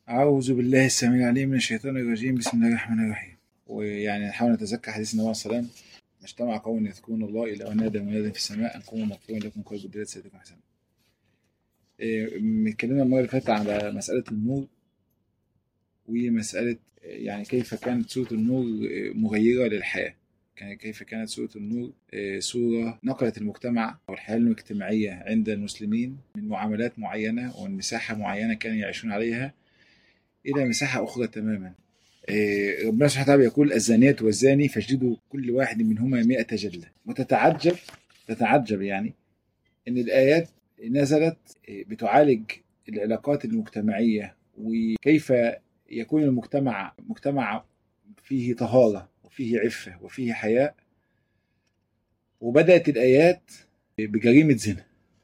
أعوذ بالله السميع العليم من الشيطان الرجيم بسم الله الرحمن الرحيم ويعني نحاول نتذكر حديث النبي صلى الله عليه وسلم ما اجتمع قوم يذكرون الله إلا ونادى مناد في السماء أن قوموا مغفورا لكم قلب الدلات سيدكم حسنا إيه، اتكلمنا المرة اللي فاتت على مسألة النور ومسألة يعني كيف كانت سورة النور مغيرة للحياة كان- كيف كانت سورة النور آه، سورة نقلت المجتمع أو الحياة الاجتماعية عند المسلمين من معاملات معينة ومن مساحة معينة كانوا يعيشون عليها إلى مساحة أخرى تماما آه، ربنا سبحانه وتعالى يقول الزانيات والزاني فاجلدوا كل واحد منهما مئة جلدة وتتعجب تتعجب يعني إن الآيات نزلت آه، بتعالج العلاقات المجتمعية وكيف يكون المجتمع مجتمع فيه طهارة وفيه عفة وفيه حياء وبدأت الآيات بجريمة زنا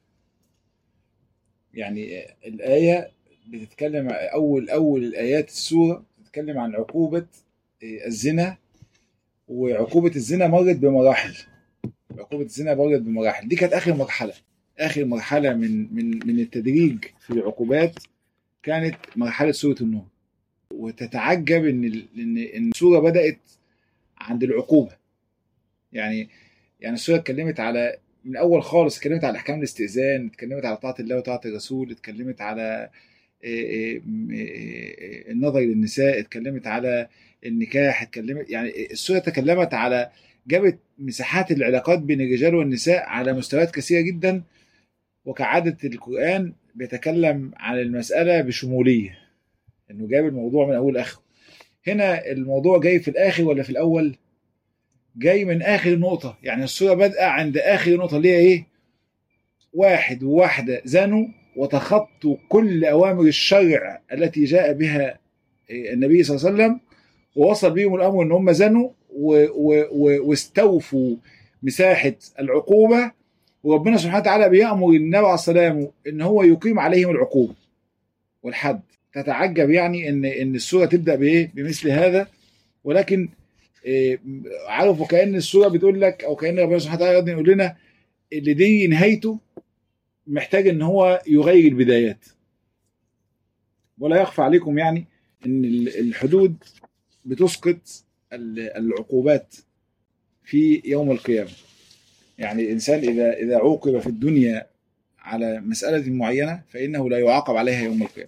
يعني الآية بتتكلم أول أول الآيات السورة بتتكلم عن عقوبة الزنا وعقوبة الزنا مرت بمراحل عقوبة الزنا مرت بمراحل دي كانت آخر مرحلة آخر مرحلة من من من التدريج في العقوبات كانت مرحلة سورة النور وتتعجب ان ال- ان ان السوره بدات عند العقوبه يعني يعني السوره اتكلمت على من اول خالص اتكلمت على احكام الاستئذان اتكلمت على طاعه الله وطاعه الرسول اتكلمت على إيه إيه إيه النظر للنساء اتكلمت على النكاح اتكلمت يعني السوره تكلمت على جابت مساحات العلاقات بين الرجال والنساء على مستويات كثيره جدا وكعاده القران بيتكلم عن المساله بشموليه انه جايب الموضوع من اول لاخره هنا الموضوع جاي في الاخر ولا في الاول جاي من اخر نقطه يعني السوره بادئه عند اخر نقطه اللي هي ايه واحد وواحده زنوا وتخطوا كل اوامر الشرع التي جاء بها النبي صلى الله عليه وسلم ووصل بهم الامر ان هم زنوا و- و- و- واستوفوا مساحه العقوبه وربنا سبحانه وتعالى بيامر النبي عليه الصلاه والسلام ان هو يقيم عليهم العقوبه والحد تتعجب يعني ان ان السوره تبدا بايه بمثل هذا ولكن إيه، عارف وكان السوره بتقول لك او كان ربنا سبحانه وتعالى يقول لنا اللي دي نهايته محتاج ان هو يغير البدايات ولا يخفى عليكم يعني ان ال- الحدود بتسقط ال- العقوبات في يوم القيامه يعني الانسان اذا اذا عوقب في الدنيا على مساله معينه فانه لا يعاقب عليها يوم القيامه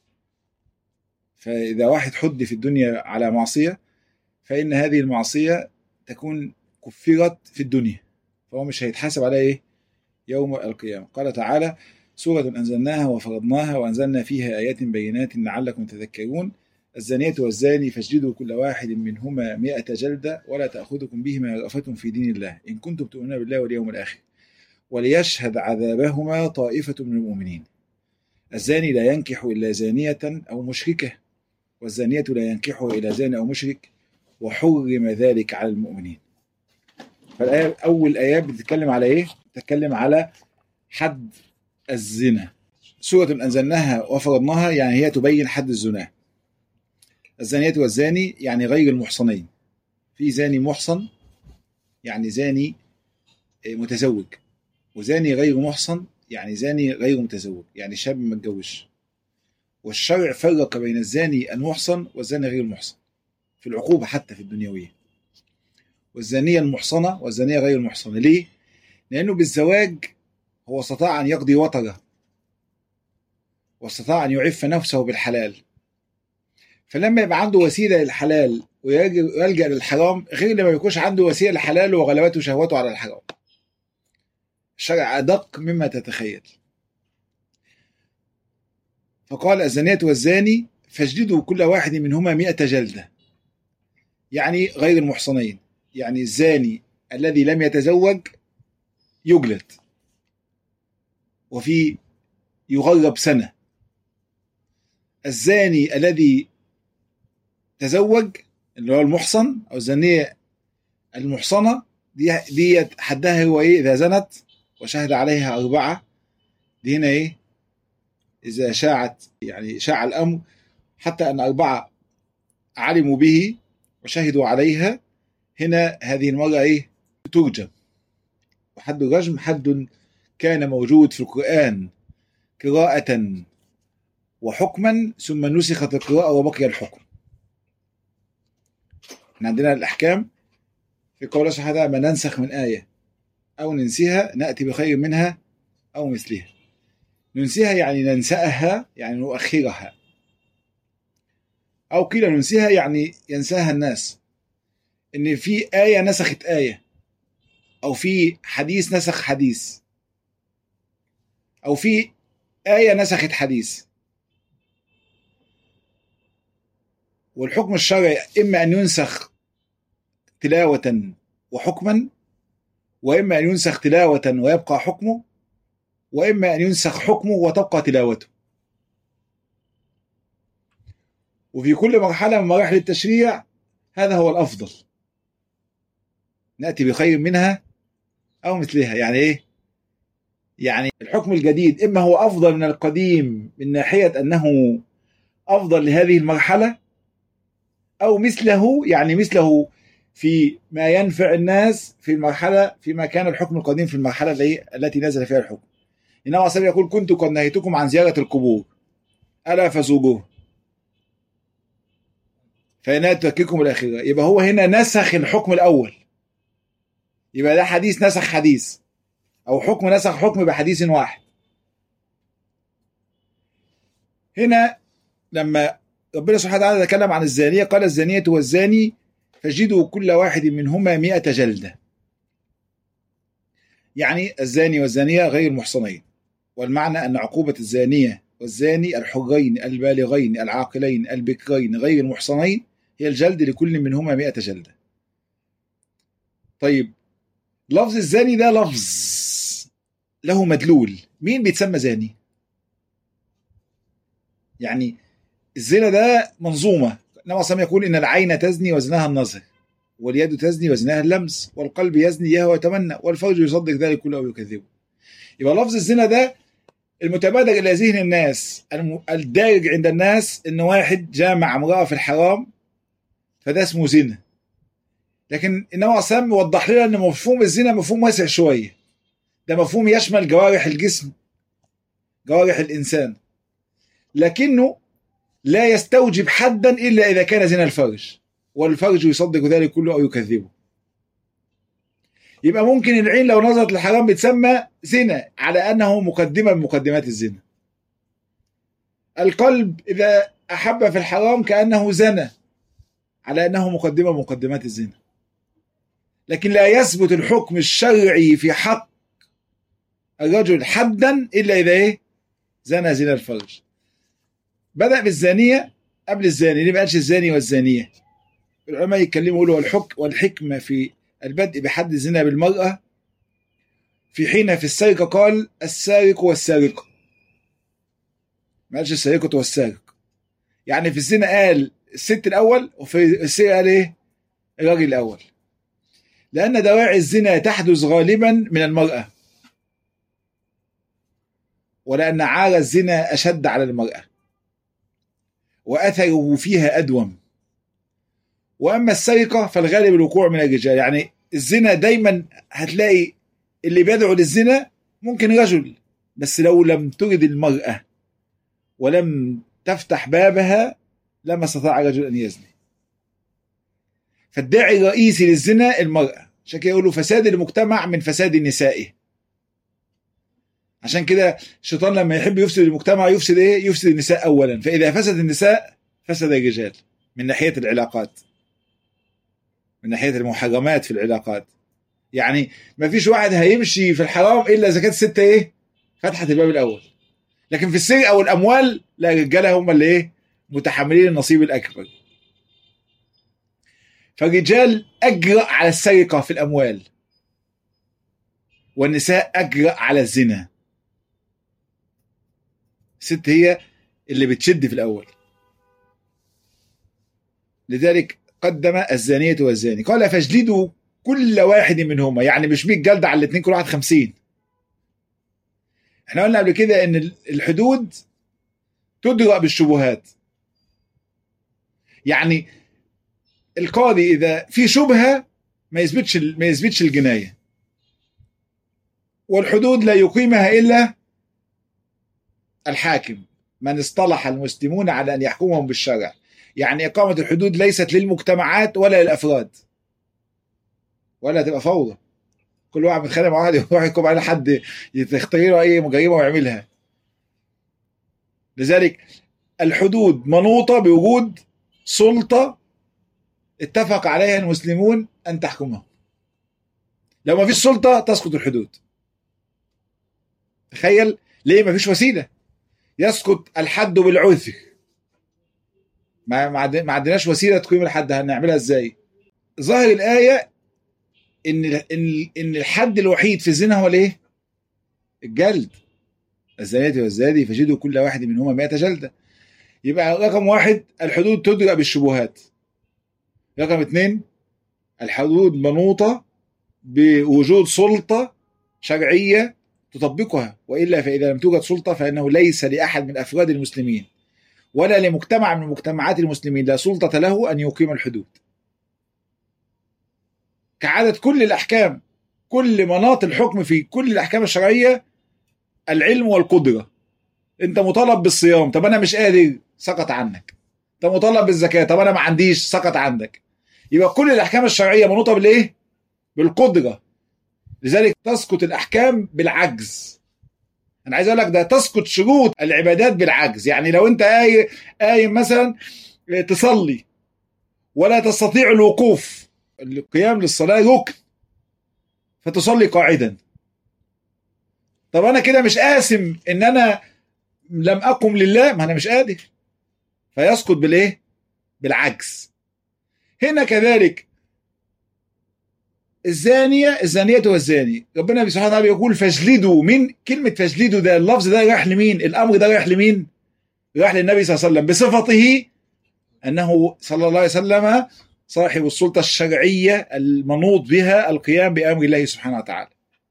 فإذا واحد حد في الدنيا على معصية فإن هذه المعصية تكون كفرت في الدنيا فهو مش هيتحاسب عليها إيه يوم القيامة قال تعالى سورة أنزلناها وفرضناها وأنزلنا فيها آيات بينات لعلكم تذكرون الزانية والزاني فاجلدوا كل واحد منهما مئة جلدة ولا تأخذكم بهما رأفة في دين الله إن كنتم تؤمنون بالله واليوم الآخر وليشهد عذابهما طائفة من المؤمنين الزاني لا ينكح إلا زانية أو مشركة والزانية لا ينكحها إلى زان أو مشرك وحرم ذلك على المؤمنين فالآية أول آيات بتتكلم على إيه؟ بتتكلم على حد الزنا سورة أنزلناها وفرضناها يعني هي تبين حد الزنا الزانية والزاني يعني غير المحصنين في زاني محصن يعني زاني متزوج وزاني غير محصن يعني زاني غير متزوج يعني شاب ما اتجوزش والشرع فرق بين الزاني المحصن والزاني غير المحصن في العقوبة حتى في الدنيوية والزانية المحصنة والزانية غير المحصنة ليه؟ لأنه بالزواج هو استطاع أن يقضي وطره واستطاع أن يعف نفسه بالحلال فلما يبقى عنده وسيلة للحلال ويلجأ للحرام غير لما يكونش عنده وسيلة للحلال وغلبته شهوته على الحرام الشرع أدق مما تتخيل فقال الزانية والزاني فاجلدوا كل واحد منهما مئة جلدة يعني غير المحصنين يعني الزاني الذي لم يتزوج يجلد وفي يغرب سنة الزاني الذي تزوج اللي هو المحصن أو الزانية المحصنة دي دي حدها هو إيه إذا زنت وشهد عليها أربعة دي هنا إيه إذا شاعت يعني شاع الأمر حتى أن أربعة علموا به وشهدوا عليها هنا هذه المرة إيه ترجم وحد الرجم حد كان موجود في القرآن قراءة وحكما ثم نسخت القراءة وبقي الحكم احنا عندنا الأحكام في قول الله سبحانه وتعالى ما ننسخ من آية أو ننسيها نأتي بخير منها أو مثلها ننسيها يعني ننسأها يعني نؤخرها أو قيل ننسيها يعني ينساها الناس إن في آية نسخت آية أو في حديث نسخ حديث أو في آية نسخت حديث والحكم الشرعي إما أن ينسخ تلاوة وحكما وإما أن ينسخ تلاوة ويبقى حكمه وإما أن ينسخ حكمه وتبقى تلاوته وفي كل مرحلة من مراحل التشريع هذا هو الأفضل نأتي بخير منها أو مثلها يعني إيه؟ يعني الحكم الجديد إما هو أفضل من القديم من ناحية أنه أفضل لهذه المرحلة أو مثله يعني مثله في ما ينفع الناس في المرحلة فيما كان الحكم القديم في المرحلة التي نزل فيها الحكم إنما عليه يقول كنت قد نهيتكم عن زيارة القبور ألا فزوروه فإنها تذكركم الآخرة يبقى هو هنا نسخ الحكم الأول يبقى ده حديث نسخ حديث أو حكم نسخ حكم بحديث واحد هنا لما ربنا سبحانه وتعالى تكلم عن الزانية قال الزانية والزاني فجدوا كل واحد منهما مئة جلدة يعني الزاني والزانية غير محصنين والمعنى أن عقوبة الزانية والزاني الحرين البالغين العاقلين البكرين غير المحصنين هي الجلد لكل منهما مئة جلدة طيب لفظ الزاني ده لفظ له مدلول مين بيتسمى زاني يعني الزنا ده منظومة إنما صلى يقول إن العين تزني وزناها النظر واليد تزني وزناها اللمس والقلب يزني يهوى ويتمنى والفرج يصدق ذلك كله أو يكذبه يبقى لفظ الزنا ده المتبادر إلى ذهن الناس الدارج عند الناس إن واحد جامع امرأة في الحرام فده اسمه زنا لكن إنما صلى وضح لنا إن مفهوم الزنا مفهوم واسع شوية ده مفهوم يشمل جوارح الجسم جوارح الإنسان لكنه لا يستوجب حدا إلا إذا كان زنا الفرج والفرج يصدق ذلك كله أو يكذبه يبقى ممكن العين لو نظرت للحرام بتسمى زنا على أنه مقدمة من مقدمات الزنا القلب إذا أحب في الحرام كأنه زنى على أنه مقدمة من مقدمات الزنا لكن لا يثبت الحكم الشرعي في حق الرجل حدا إلا إذا إيه زنى زنا الفرج بدأ بالزانية قبل الزاني ليه ما قالش الزاني والزانية العلماء يتكلموا يقولوا والحك والحكمة في البدء بحد الزنا بالمرأة في حين في السرقة قال السارق والسارقة ما قالش السارقة والسارق يعني في الزنا قال الست الأول وفي السرقة قال إيه الراجل الأول لأن دواعي الزنا تحدث غالبا من المرأة ولأن عار الزنا أشد على المرأة وأثره فيها أدوم وأما السرقة فالغالب الوقوع من الرجال يعني الزنا دايما هتلاقي اللي بيدعو للزنا ممكن رجل بس لو لم ترد المرأة ولم تفتح بابها لما استطاع الرجل أن يزني فالداعي الرئيسي للزنا المرأة عشان كده يقولوا فساد المجتمع من فساد نسائه عشان كده الشيطان لما يحب يفسد المجتمع يفسد ايه؟ يفسد النساء اولا فاذا فسد النساء فسد الرجال من ناحيه العلاقات من ناحيه المحرمات في العلاقات يعني ما فيش واحد هيمشي في الحرام الا اذا كانت الست ايه؟ فتحت الباب الاول لكن في السرقه والاموال لا الرجاله هم اللي ايه؟ متحملين النصيب الاكبر فالرجال اجرأ على السرقه في الاموال والنساء اجرأ على الزنا الست هي اللي بتشد في الاول لذلك قدم الزانية والزاني قال فاجلدوا كل واحد منهما يعني مش 100 جلدة على الاثنين كل واحد 50 احنا قلنا قبل كده ان الحدود تدرأ بالشبهات يعني القاضي اذا في شبهه ما يثبتش ما يثبتش الجنايه والحدود لا يقيمها الا الحاكم من اصطلح المسلمون على ان يحكمهم بالشرع يعني اقامه الحدود ليست للمجتمعات ولا للافراد ولا تبقى فوضى كل واحد متخانق مع واحد يروح يحكم على حد يختار له اي جريمه ويعملها لذلك الحدود منوطه بوجود سلطه اتفق عليها المسلمون ان تحكمهم لو ما فيش سلطه تسقط الحدود تخيل ليه ما فيش وسيله يسقط الحد بالعذر ما ما عندناش وسيله تقيم الحد هنعملها ازاي ظاهر الايه ان ان ان الحد الوحيد في الزنا هو الايه الجلد الزانية والزاني فجدوا كل واحد منهما 100 جلدة يبقى رقم واحد الحدود تدرأ بالشبهات رقم اثنين الحدود منوطة بوجود سلطة شرعية تطبقها وإلا فإذا لم توجد سلطة فإنه ليس لأحد من أفراد المسلمين ولا لمجتمع من مجتمعات المسلمين لا سلطة له أن يقيم الحدود كعادة كل الأحكام كل مناط الحكم في كل الأحكام الشرعية العلم والقدرة أنت مطالب بالصيام طب أنا مش قادر سقط عنك أنت مطالب بالزكاة طب أنا ما عنديش سقط عندك يبقى كل الأحكام الشرعية منوطة بالإيه؟ بالقدرة لذلك تسقط الأحكام بالعجز أنا عايز أقول لك ده تسقط شروط العبادات بالعجز يعني لو أنت قايم قايم مثلا تصلي ولا تستطيع الوقوف القيام للصلاة ركن فتصلي قاعدا طب انا كده مش قاسم ان انا لم اقم لله ما انا مش قادر فيسقط بالايه بالعجز هنا كذلك الزانية الزانية والزاني ربنا سبحانه وتعالى يقول فاجلدوا من كلمة فاجلدوا ده اللفظ ده رايح لمين الأمر ده رايح لمين رايح للنبي صلى الله عليه وسلم بصفته أنه صلى الله عليه وسلم صاحب السلطة الشرعية المنوط بها القيام بأمر الله سبحانه وتعالى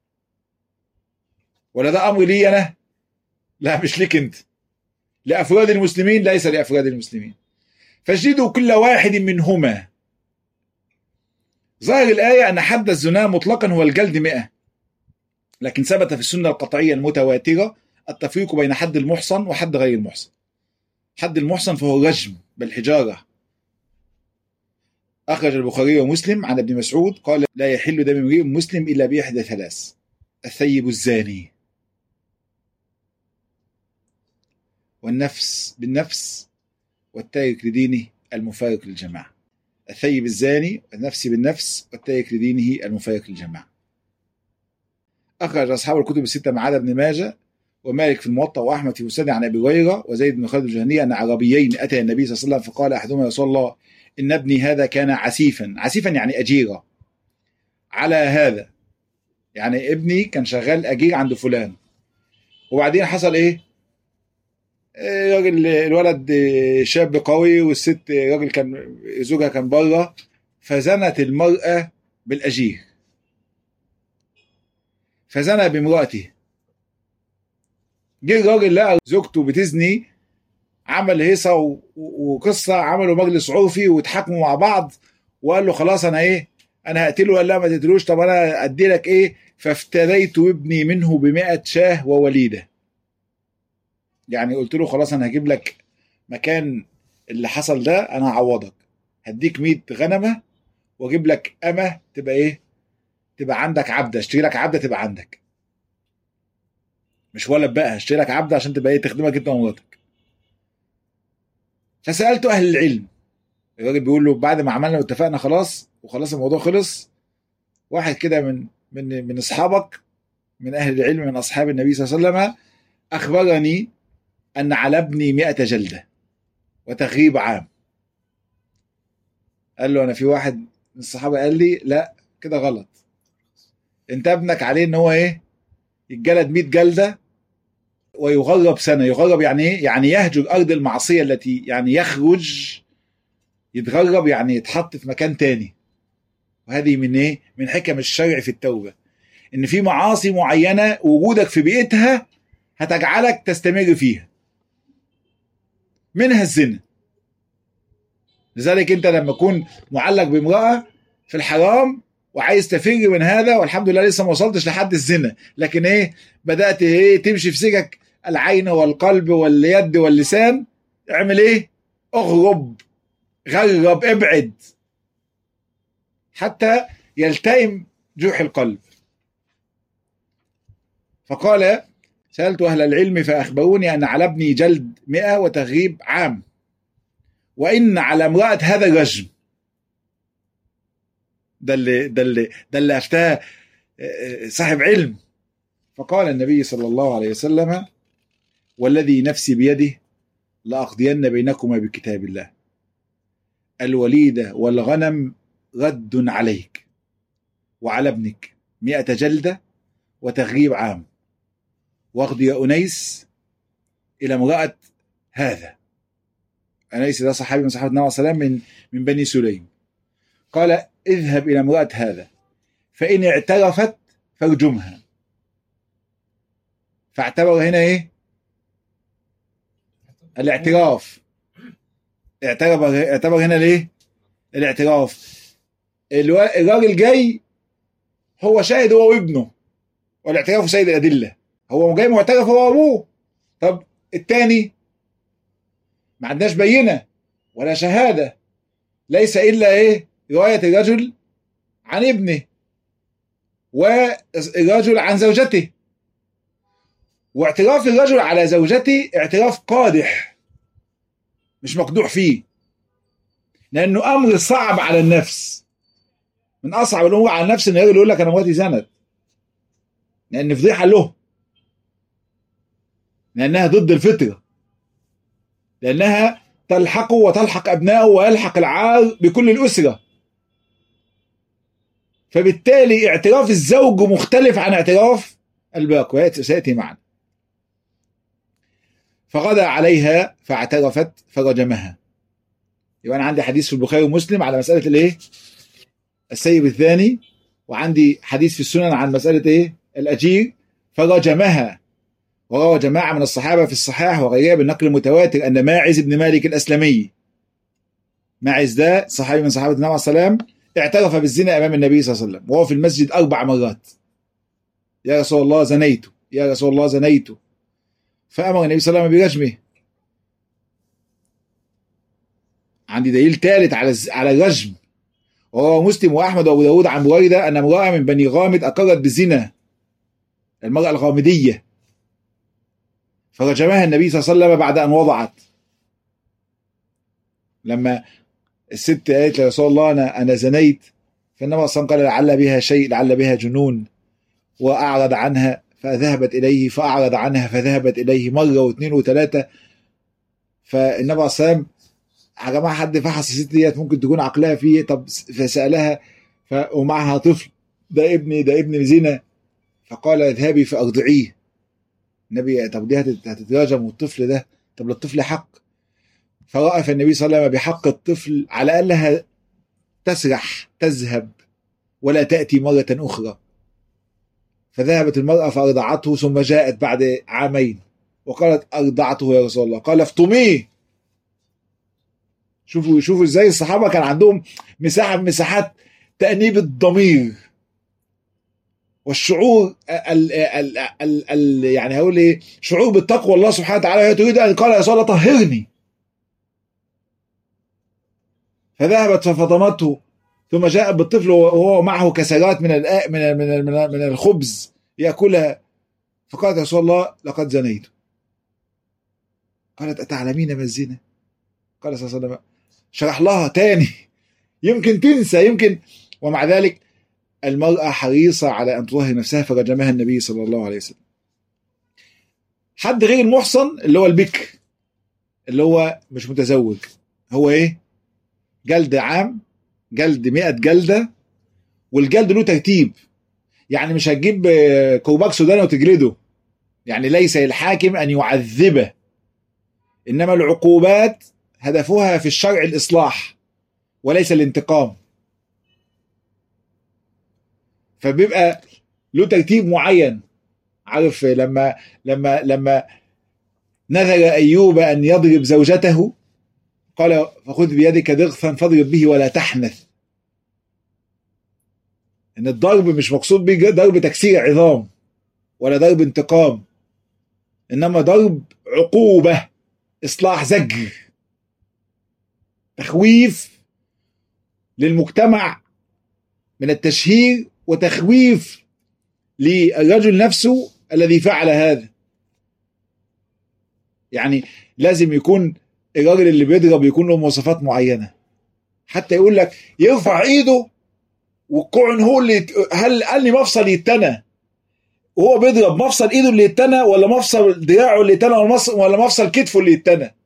ولا ده أمر لي أنا لا مش ليك أنت لأفراد المسلمين ليس لأفراد المسلمين فاجلدوا كل واحد منهما ظاهر الآية أن حد الزنا مطلقا هو الجلد مئة لكن ثبت في السنة القطعية المتواترة التفريق بين حد المحصن وحد غير المحصن حد المحصن فهو الرجم بالحجارة أخرج البخاري ومسلم عن ابن مسعود قال لا يحل دم امرئ مسلم إلا بإحدى ثلاث الثيب الزاني والنفس بالنفس والتارك لدينه المفارق للجماعة الثيب الزاني والنفس بالنفس والتارك لدينه المفارق للجماعة أخرج أصحاب الكتب الستة مع عدد بن ماجه ومالك في الموطأ وأحمد في مسند عن أبي هريرة وزيد بن خالد الجهني أن عربيين أتى النبي صلى الله عليه وسلم فقال أحدهما يا رسول الله إن ابني هذا كان عسيفا عسيفا يعني أجيرا على هذا يعني ابني كان شغال أجير عند فلان وبعدين حصل إيه راجل الولد شاب قوي والست راجل كان زوجها كان بره فزنت المرأة بالأجير فزنى بامرأته جه الراجل لقى زوجته بتزني عمل هيصة وقصة عملوا مجلس عرفي واتحاكموا مع بعض وقال له خلاص أنا إيه أنا هقتله قال لا ما تقتلوش طب أنا أدي لك إيه فافتريت ابني منه بمئة شاه ووليده يعني قلت له خلاص انا هجيب لك مكان اللي حصل ده انا هعوضك هديك 100 غنمه واجيب لك امه تبقى ايه تبقى عندك عبده اشتري لك عبده تبقى عندك مش ولد بقى اشتري لك عبده عشان تبقى ايه تخدمك انت ومراتك فسالته اهل العلم الراجل بيقول له بعد ما عملنا واتفقنا خلاص وخلاص الموضوع خلص واحد كده من من من اصحابك من اهل العلم من اصحاب النبي صلى الله عليه وسلم اخبرني أن على ابني مئة جلدة وتغييب عام قال له أنا في واحد من الصحابة قال لي لا كده غلط أنت ابنك عليه إن هو إيه يتجلد 100 جلدة ويغرب سنة يغرب يعني إيه يعني يهجر أرض المعصية التي يعني يخرج يتغرب يعني يتحط في مكان تاني وهذه من إيه من حكم الشرع في التوبة إن في معاصي معينة وجودك في بيئتها هتجعلك تستمر فيها منها الزنا لذلك انت لما تكون معلق بامراه في الحرام وعايز تفر من هذا والحمد لله لسه ما وصلتش لحد الزنا لكن ايه بدات ايه تمشي في سكك العين والقلب واليد واللسان اعمل ايه اغرب غرب ابعد حتى يلتئم جوح القلب فقال سألت أهل العلم فأخبروني أن على ابني جلد مئة وتغريب عام وإن على امرأة هذا رجم ده اللي ده اللي ده اللي أفتاه صاحب علم فقال النبي صلى الله عليه وسلم والذي نفسي بيده لأقضين بينكما بكتاب الله الوليدة والغنم رد عليك وعلى ابنك مئة جلدة وتغريب عام واخذ يا أنيس إلى امرأة هذا أنيس ده صحابي من صحابة النبي صلى الله عليه وسلم من من بني سليم قال اذهب إلى امرأة هذا فإن اعترفت فارجمها فاعتبر هنا إيه الاعتراف اعتبر اعتبر هنا ليه الاعتراف الراجل جاي هو شاهد هو وابنه والاعتراف سيد الأدلة هو جاي معترف هو وابوه طب الثاني ما عندناش بينه ولا شهاده ليس الا ايه روايه الرجل عن ابنه والرجل عن زوجته واعتراف الرجل على زوجته اعتراف قادح مش مقدوح فيه لانه امر صعب على النفس من اصعب الامور على النفس ان الراجل يقول لك انا مراتي زنت لان فضيحه له لأنها ضد الفطرة لأنها تلحقه وتلحق أبنائه ويلحق العار بكل الأسرة فبالتالي اعتراف الزوج مختلف عن اعتراف الباقي سيأتي معنا فغدا عليها فاعترفت فرجمها يبقى أنا عندي حديث في البخاري ومسلم على مسألة الإيه؟ السيب الثاني وعندي حديث في السنن عن مسألة إيه؟ الأجير فرجمها وروى جماعة من الصحابة في الصحاح وغيرها بالنقل المتواتر أن ماعز بن مالك الأسلمي ماعز ده صحابي من صحابة النبي صلى الله عليه وسلم اعترف بالزنا أمام النبي صلى الله عليه وسلم وهو في المسجد أربع مرات يا رسول الله زنيت يا رسول الله زنيت فأمر النبي صلى الله عليه وسلم برجمه عندي دليل ثالث على على الرجم وهو مسلم واحمد وابو داود عن بريده ان امراه من بني غامد اقرت بالزنا المراه الغامديه فرجمها النبي صلى الله عليه وسلم بعد ان وضعت لما الست قالت يا رسول الله انا انا زنيت فالنبي صلى الله عليه وسلم قال لعل بها شيء لعل بها جنون واعرض عنها فذهبت اليه فاعرض عنها فذهبت اليه مره واثنين وثلاثه فالنبي صلى الله عليه وسلم يا جماعه حد فحص الست ديت ممكن تكون عقلها فيه طب فسالها ف... ومعها طفل ده ابني ده ابن زنا فقال اذهبي فارضعيه النبي طب دي هتتراجم والطفل ده طب للطفل حق فرأى النبي صلى الله عليه وسلم بحق الطفل على أنها تسرح تذهب ولا تأتي مرة أخرى فذهبت المرأة فأرضعته ثم جاءت بعد عامين وقالت أرضعته يا رسول الله قال افطميه شوفوا شوفوا ازاي الصحابة كان عندهم مساحة من مساحات تأنيب الضمير والشعور ال ال ال ال يعني هقول ايه شعور بالتقوى الله سبحانه وتعالى وهي تريد ان قال يا رسول الله طهرني فذهبت ففطمته ثم جاءت بالطفل وهو معه كسرات من من من من الخبز ياكلها فقالت يا رسول الله لقد زنيت قالت اتعلمين ما الزنا؟ قال صلى الله عليه وسلم شرح لها تاني يمكن تنسى يمكن ومع ذلك المرأة حريصة على أن تطهر نفسها فرجمها النبي صلى الله عليه وسلم حد غير المحصن اللي هو البكر اللي هو مش متزوج هو ايه جلد عام جلد 100 جلدة والجلد له ترتيب يعني مش هتجيب كوباك سوداني وتجلده يعني ليس للحاكم أن يعذبه إنما العقوبات هدفها في الشرع الإصلاح وليس الانتقام فبيبقى له ترتيب معين عارف لما لما لما نذر ايوب ان يضرب زوجته قال فخذ بيدك ضغثا فاضرب به ولا تحنث ان الضرب مش مقصود به ضرب تكسير عظام ولا ضرب انتقام انما ضرب عقوبه اصلاح زجر تخويف للمجتمع من التشهير وتخويف للرجل نفسه الذي فعل هذا يعني لازم يكون الراجل اللي بيضرب يكون له مواصفات معينه حتى يقول لك يرفع ايده والكوعن هو اللي يت... هل قال لي مفصل يتنى وهو بيضرب مفصل ايده اللي يتنى ولا مفصل دراعه اللي يتنى ولا مفصل ولا مفصل كتفه اللي يتنى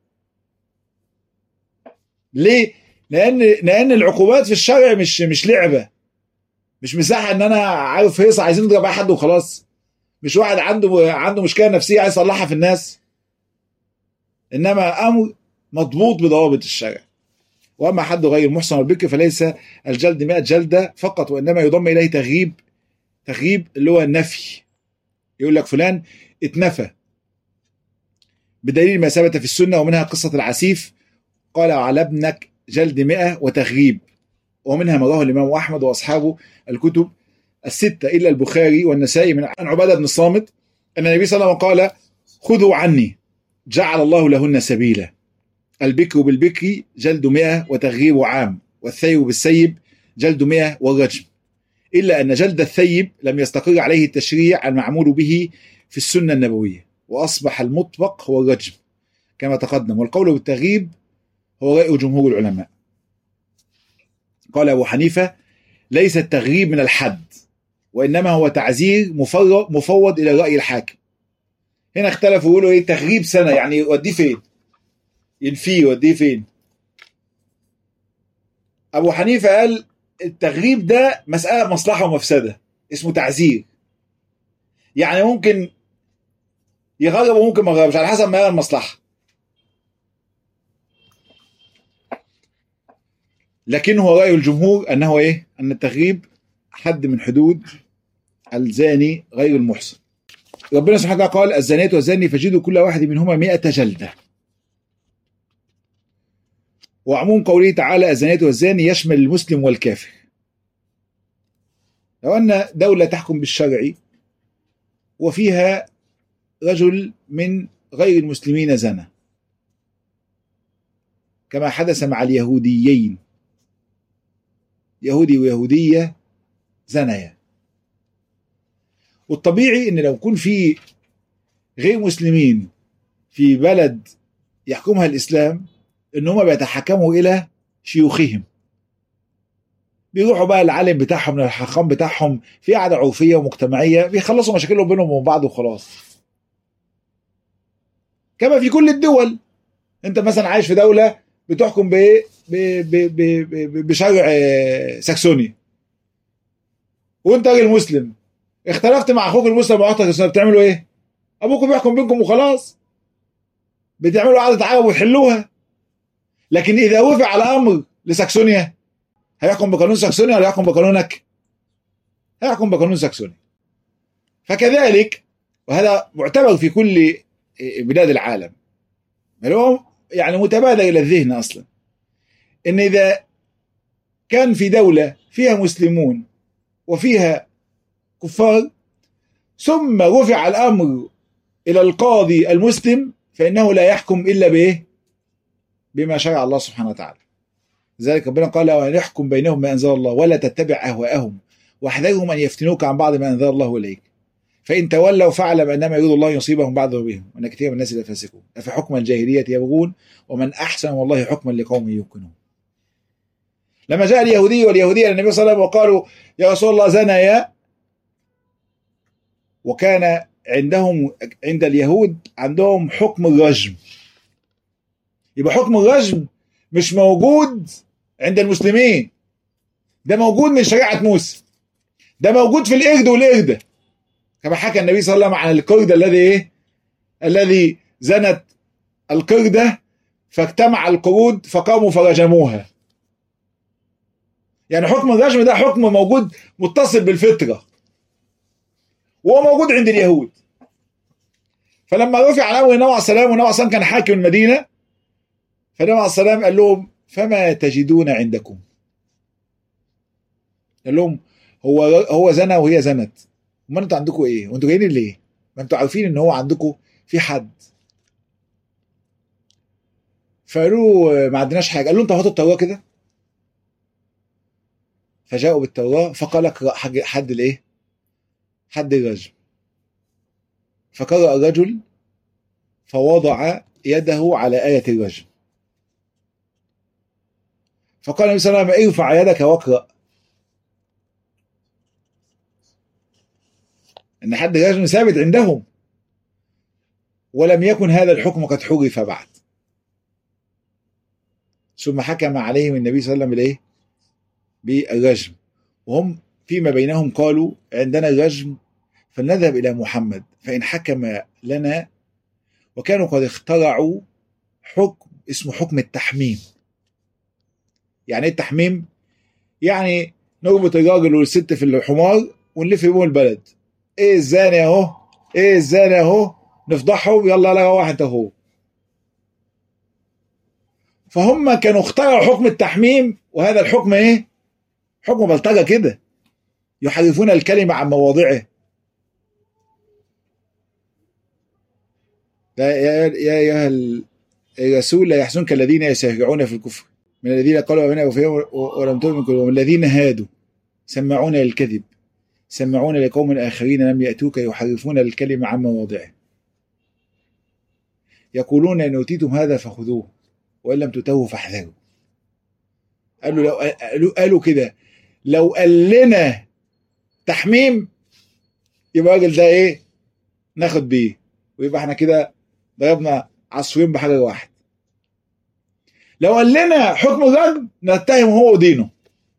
ليه لان لان العقوبات في الشرع مش مش لعبه مش مساحه ان انا عارف هيصه عايزين نضرب اي حد وخلاص مش واحد عنده عنده مشكله نفسيه عايز يصلحها في الناس انما امر مضبوط بضوابط الشرع واما حد غير محسن والبكر فليس الجلد 100 جلده فقط وانما يضم اليه تغييب تغييب اللي هو النفي يقول لك فلان اتنفى بدليل ما ثبت في السنه ومنها قصه العسيف قال على ابنك جلد 100 وتغييب ومنها ما رواه الامام احمد واصحابه الكتب السته الا البخاري والنسائي من عن عباده بن الصامت ان النبي صلى الله عليه وسلم قال خذوا عني جعل الله لهن سبيلا البكر بالبكر جلد مئة وتغيير عام والثيب بالسيب جلد مئة والرجم إلا أن جلد الثيب لم يستقر عليه التشريع المعمول به في السنة النبوية وأصبح المطبق هو الرجم كما تقدم والقول بالتغييب هو رأي جمهور العلماء قال أبو حنيفة ليس التغييب من الحد وإنما هو تعزير مفوض إلى رأي الحاكم هنا اختلفوا يقولوا ايه تغييب سنه يعني يوديه فين؟ ينفيه يوديه فين؟ ابو حنيفه قال التغييب ده مساله مصلحه ومفسده اسمه تعزير يعني ممكن يغرب وممكن ما يغربش على حسب ما يرى المصلحه لكن هو راي الجمهور انه ايه؟ ان التغييب حد من حدود الزاني غير المحسن ربنا سبحانه وتعالى قال الزانية والزاني فجدوا كل واحد منهما مئة جلدة وعموم قوله تعالى الزانية والزاني يشمل المسلم والكافر لو أن دولة تحكم بالشرع وفيها رجل من غير المسلمين زنى كما حدث مع اليهوديين يهودي ويهودية زنيا والطبيعي ان لو يكون في غير مسلمين في بلد يحكمها الاسلام ان هم بيتحكموا الى شيوخهم بيروحوا بقى العالم بتاعهم الحاخام بتاعهم في قعده عرفيه ومجتمعيه بيخلصوا مشاكلهم بينهم وبين بعض وخلاص كما في كل الدول انت مثلا عايش في دوله بتحكم بايه بشرع ساكسوني وانت راجل مسلم اختلفت مع اخوك المسلم واختك المسلم بتعملوا ايه؟ ابوكم بيحكم بينكم وخلاص بتعملوا قعده عرب وتحلوها لكن اذا وافق على امر لساكسونيا هيحكم بقانون ساكسونيا ولا هيحكم بقانونك؟ هيحكم بقانون ساكسونيا فكذلك وهذا معتبر في كل بلاد العالم هو يعني متبادر الى الذهن اصلا ان اذا كان في دوله فيها مسلمون وفيها كفار ثم رفع الامر الى القاضي المسلم فانه لا يحكم الا بايه؟ بما شرع الله سبحانه وتعالى. لذلك ربنا قال وان يحكم بينهم ما انزل الله ولا تتبع اهواءهم واحذرهم ان يفتنوك عن بعض ما انزل الله اليك. فان تولوا فاعلم انما يريد الله يصيبهم بعض ذنوبهم وان كثير من الناس لفاسقون افحكم الجاهليه يبغون ومن احسن والله حكما لقوم يوقنون. لما جاء اليهودي واليهوديه للنبي صلى الله عليه وسلم وقالوا يا رسول الله زنيا وكان عندهم عند اليهود عندهم حكم الرجم يبقى حكم الرجم مش موجود عند المسلمين ده موجود من شريعة موسى ده موجود في القرد والقردة كما حكى النبي صلى الله عليه وسلم عن القرد الذي ايه الذي زنت القردة فاجتمع القرود فقاموا فرجموها يعني حكم الرجم ده حكم موجود متصل بالفطره وهو موجود عند اليهود فلما رفع الامر النبي عليه السلام والنبي عليه السلام كان حاكم المدينه فالنبي عليه السلام قال لهم فما تجدون عندكم قال لهم هو هو زنى وهي زنت امال انتوا عندكم ايه؟ وانتوا جايين ليه؟ ما انتوا عارفين ان هو عندكم في حد فقالوا ما عندناش حاجه قال له انت هات التوراه كده فجاءوا بالتوراه فقال اقرا حد الايه؟ حد الرجم فقرأ الرجل فوضع يده على آية الرجم فقال النبي صلى الله عليه وسلم ارفع يدك واقرأ ان حد الرجم ثابت عندهم ولم يكن هذا الحكم قد حرف بعد ثم حكم عليهم النبي صلى الله عليه وسلم بالايه؟ بالرجم وهم فيما بينهم قالوا عندنا الرجم فلنذهب الى محمد فان حكم لنا وكانوا قد اخترعوا حكم اسمه حكم التحميم يعني ايه التحميم؟ يعني نربط الراجل والست في الحمار ونلف بيهم البلد ايه الزاني اهو ايه الزاني اهو نفضحهم يلا لا روح انت اهو فهم كانوا اخترعوا حكم التحميم وهذا الحكم ايه حكم بلطجه كده يحرفون الكلمه عن مواضعه يا يا ايها الرسول لا يحزنك الذين يسارعون في الكفر من الذين قالوا امنا ولم تؤمن ومن الذين هادوا سمعون للكذب سمعون لقوم آخرين لم يأتوك يحرفون الكلمة عن مواضعه يقولون إن أوتيتم هذا فخذوه وإن لم تؤتوه فاحذروا قالوا لو قالوا, قالوا كده لو قال لنا تحميم يبقى الراجل ده ايه ناخد بيه ويبقى احنا كده ضربنا عصفورين بحجر واحد لو قال لنا حكم الرجم نتهم هو ودينه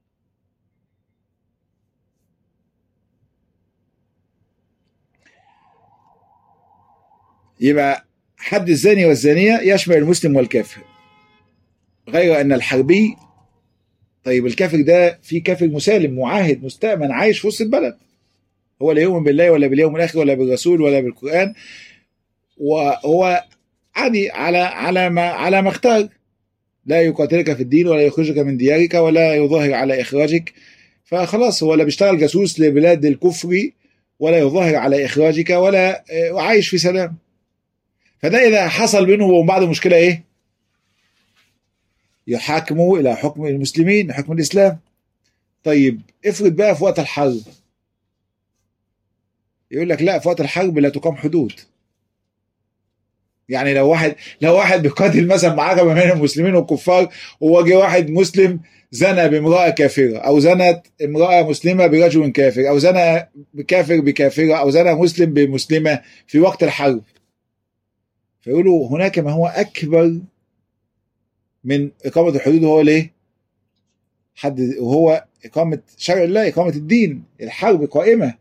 يبقى حد الزاني والزانية يشمل المسلم والكافر غير أن الحربي طيب الكافر ده في كافر مسالم معاهد مستأمن عايش في وسط البلد هو لا يؤمن بالله ولا باليوم الآخر ولا بالرسول ولا بالقرآن وهو عادي على على ما على ما اختار لا يقاتلك في الدين ولا يخرجك من ديارك ولا يظاهر على إخراجك فخلاص هو لا بيشتغل جاسوس لبلاد الكفر ولا يظاهر على إخراجك ولا عايش في سلام فده اذا حصل بينه وبين بعض مشكله ايه؟ يحاكموا الى حكم المسلمين حكم الاسلام طيب افرض بقى في وقت الحرب يقول لك لا في وقت الحرب لا تقام حدود يعني لو واحد لو واحد بيقاتل مثلا معركه ما بين المسلمين والكفار وجه واحد مسلم زنى بامراه كافره او زنت امراه مسلمه برجل كافر او زنى كافر بكافره او زنى مسلم بمسلمه في وقت الحرب فيقولوا هناك ما هو اكبر من اقامه الحدود هو ليه؟ حد وهو اقامه شرع الله اقامه الدين الحرب قائمه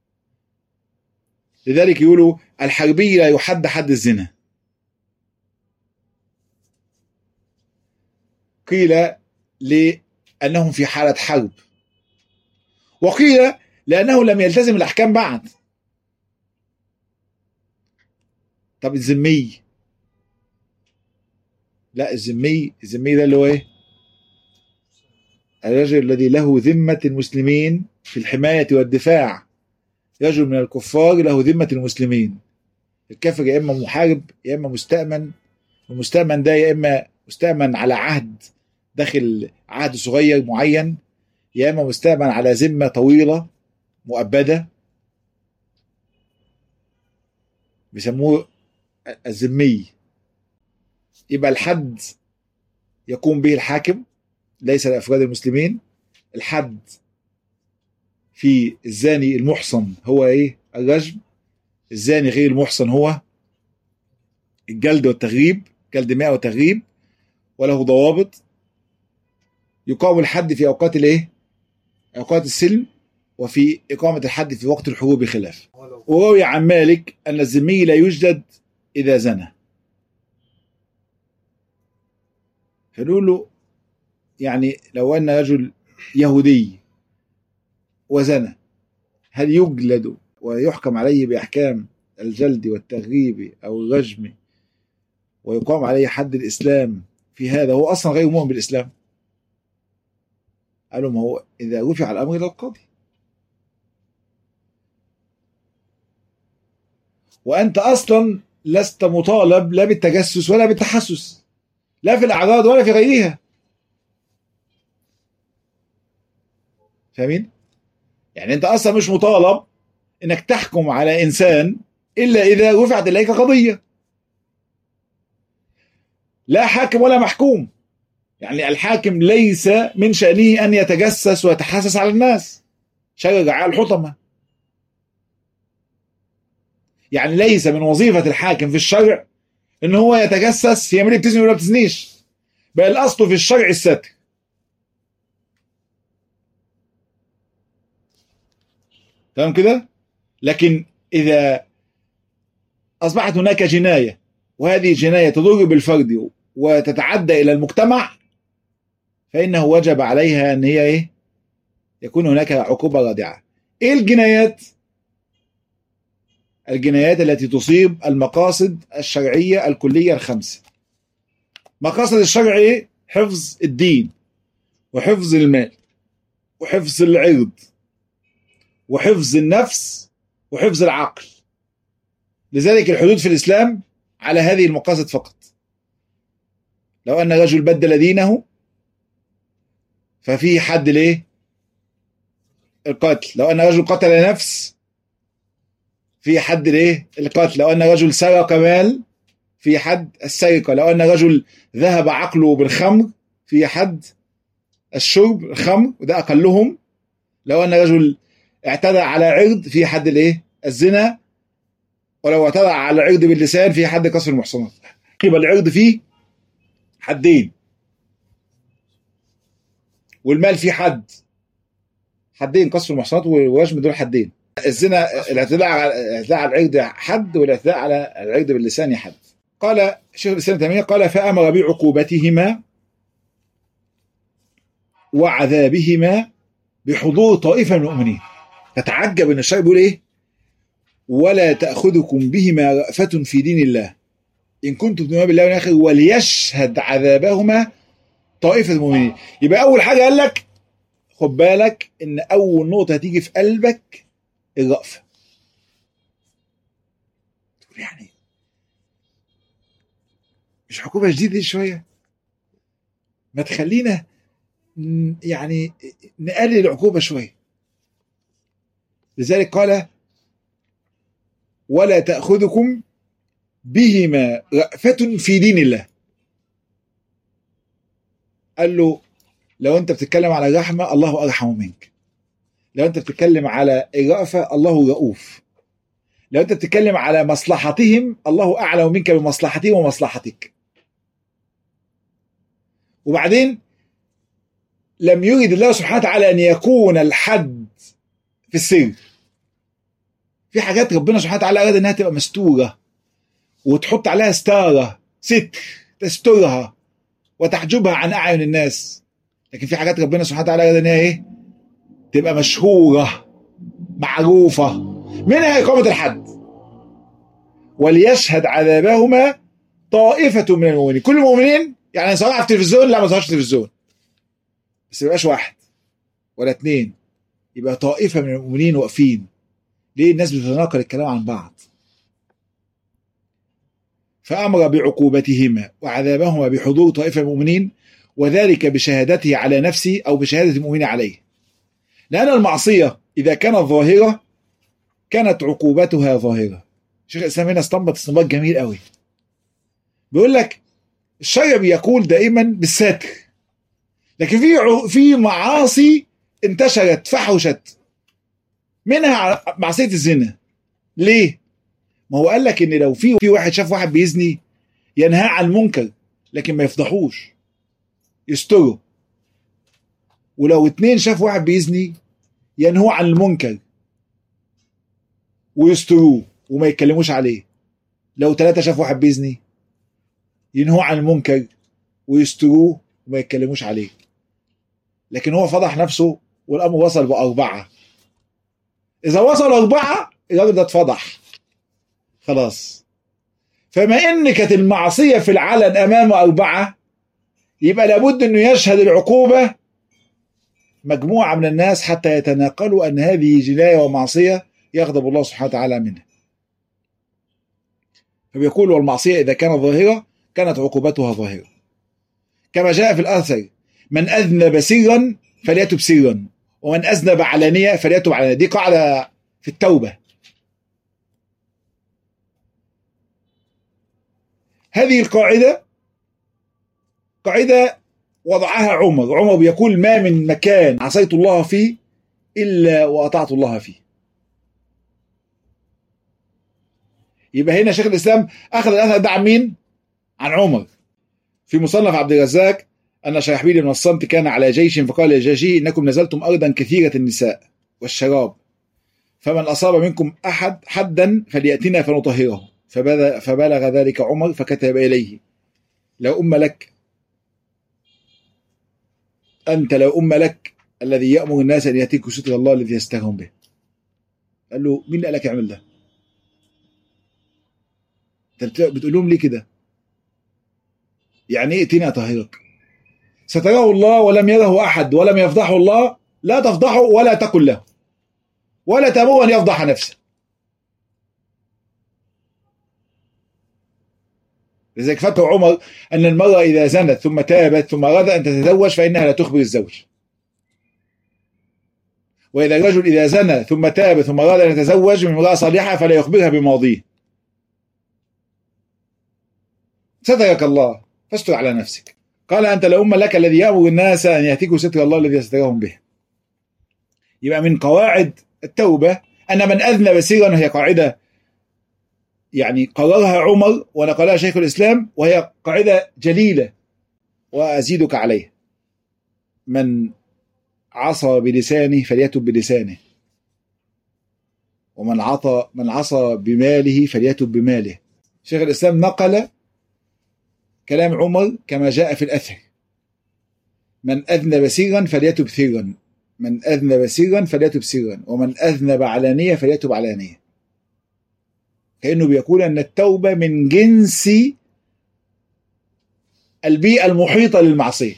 لذلك يقولوا الحربي لا يحد حد الزنا قيل لانهم في حاله حرب وقيل لانه لم يلتزم الاحكام بعد طب الذمي لا الذمي الذمي ده اللي هو ايه الرجل الذي له ذمة المسلمين في الحماية والدفاع رجل من الكفار له ذمة المسلمين الكافر يا إما محارب يا إما مستأمن والمستأمن ده يا إما مستأمن على عهد داخل عهد صغير معين يا إما مستأمن على ذمة طويلة مؤبدة بيسموه الذمي يبقى الحد يقوم به الحاكم ليس لافراد المسلمين الحد في الزاني المحصن هو ايه الرجم الزاني غير المحصن هو الجلد والتغريب جلد ماء وتغريب وله ضوابط يقام الحد في اوقات الايه اوقات السلم وفي اقامه الحد في وقت الحروب خلاف وروي عن مالك ان الذمي لا يجلد اذا زنى فنقول له يعني لو ان رجل يهودي وزنى هل يجلد ويحكم عليه باحكام الجلد والتغريب او الرجم ويقام عليه حد الاسلام في هذا هو اصلا غير مؤمن بالاسلام قالوا ما هو اذا رفع الامر الى القاضي وانت اصلا لست مطالب لا بالتجسس ولا بالتحسس لا في الأعراض ولا في غيرها فاهمين؟ يعني أنت أصلا مش مطالب إنك تحكم على إنسان إلا إذا رفعت إليك قضية لا حاكم ولا محكوم يعني الحاكم ليس من شأنه أن يتجسس ويتحسس على الناس شرع على الحطمة يعني ليس من وظيفة الحاكم في الشرع ان هو يتجسس هي مين بتزني ولا بتزنيش بل الاصل في الشرع الستر تمام كده لكن اذا اصبحت هناك جنايه وهذه الجنايه تضر بالفرد وتتعدى الى المجتمع فانه وجب عليها ان هي ايه يكون هناك عقوبه رادعه ايه الجنايات الجنايات التي تصيب المقاصد الشرعية الكلية الخمسة مقاصد الشرع ايه؟ حفظ الدين وحفظ المال وحفظ العرض وحفظ النفس وحفظ العقل لذلك الحدود في الإسلام على هذه المقاصد فقط لو أن رجل بدل دينه ففي حد ليه القتل لو أن رجل قتل نفس في حد ليه القتل لو ان رجل سرق مال في حد السرقه لو ان رجل ذهب عقله بالخمر في حد الشرب الخمر وده اقلهم لو ان رجل اعتدى على عرض في حد الايه الزنا ولو اعتدى على عرض باللسان في حد قصر المحصنات يبقى العرض فيه حدين والمال فيه حد حدين قصر المحصنات ورجم دول حدين الزنا الاعتداء على الاعتداء على العرض حد والاعتداء على العرض باللسان حد قال شيخ الاسلام تيميه قال فامر بعقوبتهما وعذابهما بحضور طائفه من المؤمنين تتعجب ان الشرع بيقول ايه ولا تاخذكم بهما رأفة في دين الله ان كنتم تؤمنون بالله والاخر وليشهد عذابهما طائفه المؤمنين يبقى اول حاجه قال لك خد بالك ان اول نقطه هتيجي في قلبك الرأفة تقول يعني مش عقوبة جديدة شوية ما تخلينا يعني نقلل العقوبة شوية لذلك قال ولا تأخذكم بهما رأفة في دين الله قال له لو انت بتتكلم على الرحمة الله أرحم منك لو انت بتتكلم على الرأفة الله رؤوف لو انت بتتكلم على مصلحتهم الله اعلم منك بمصلحتهم ومصلحتك وبعدين لم يرد الله سبحانه وتعالى ان يكون الحد في السر في حاجات ربنا سبحانه وتعالى اراد انها تبقى مستوره وتحط عليها ستاره ستر تسترها وتحجبها عن اعين الناس لكن في حاجات ربنا سبحانه وتعالى اراد انها ايه تبقى مشهوره معروفه منها اقامه الحد وليشهد عذابهما طائفه من المؤمنين كل المؤمنين يعني سواء في التلفزيون لا ما ظهرش تلفزيون بس ما يبقاش واحد ولا اتنين يبقى طائفه من المؤمنين واقفين ليه الناس بتتناقل الكلام عن بعض فأمر بعقوبتهما وعذابهما بحضور طائفة من المؤمنين وذلك بشهادته على نفسه أو بشهادة المؤمن عليه لأن المعصية إذا كانت ظاهرة كانت عقوبتها ظاهرة شيخ الإسلام هنا استنبط استنباط جميل قوي بيقول لك الشرع بيقول دائما بالستر لكن في في معاصي انتشرت فحشت منها معصيه الزنا ليه؟ ما هو قال لك ان لو في في واحد شاف واحد بيزني ينهى عن المنكر لكن ما يفضحوش يستره ولو اتنين شاف واحد بيزني ينهوا عن المنكر ويستروه وما يتكلموش عليه لو ثلاثة شاف واحد بيزني ينهوا عن المنكر ويستروه وما يتكلموش عليه لكن هو فضح نفسه والامر وصل باربعه اذا وصل اربعه الراجل ده اتفضح خلاص فما ان كانت المعصيه في العلن امام اربعه يبقى لابد انه يشهد العقوبه مجموعه من الناس حتى يتناقلوا ان هذه جنايه ومعصيه يغضب الله سبحانه وتعالى منها فبيقول والمعصية إذا كانت ظاهرة كانت عقوبتها ظاهرة كما جاء في الأثر من أذنب سرا فليتب سرا ومن أذنب علانية فليتب علانية دي قاعدة في التوبة هذه القاعدة قاعدة وضعها عمر عمر بيقول ما من مكان عصيت الله فيه إلا وأطعت الله فيه يبقى هنا شيخ الإسلام أخذ الأثر ده عن مين؟ عن عمر في مصنف عبد الرزاق أن شرحبيل بن الصمت كان على جيش فقال لجيشه إنكم نزلتم أرضا كثيرة النساء والشراب فمن أصاب منكم أحد حدا فليأتنا فنطهره فبلغ ذلك عمر فكتب إليه لو أم لك أنت لو أم لك الذي يأمر الناس أن يأتيك ستر الله الذي يسترهم به قال له مين قال لك اعمل ده انت بتقول لهم ليه كده يعني ايه ائتني اطهرك ستراه الله ولم يره احد ولم يفضحه الله لا تفضحه ولا تقل له ولا تأمره ان يفضح نفسه لذلك فتح عمر أن المرأة إذا زنت ثم تابت ثم أراد أن تتزوج فإنها لا تخبر الزوج وإذا الرجل إذا زنى ثم تاب ثم أراد أن يتزوج من امرأة صالحة فلا يخبرها بماضيه سترك الله فاستر على نفسك قال أنت لأم لك الذي يأمر الناس أن يهتكوا ستر الله الذي يسترهم به يبقى من قواعد التوبة أن من أذنب سرا وهي قاعدة يعني قررها عمر ونقلها شيخ الإسلام وهي قاعدة جليلة وأزيدك عليه من عصى بلسانه فليتب بلسانه ومن عطى من عصى بماله فليتب بماله شيخ الإسلام نقل كلام عمر كما جاء في الأثر من أذنب سرا فليتب سرا من أذنب سرا فليتب سرا ومن أذنب علانية فليتب علانية كأنه بيقول أن التوبة من جنس البيئة المحيطة للمعصية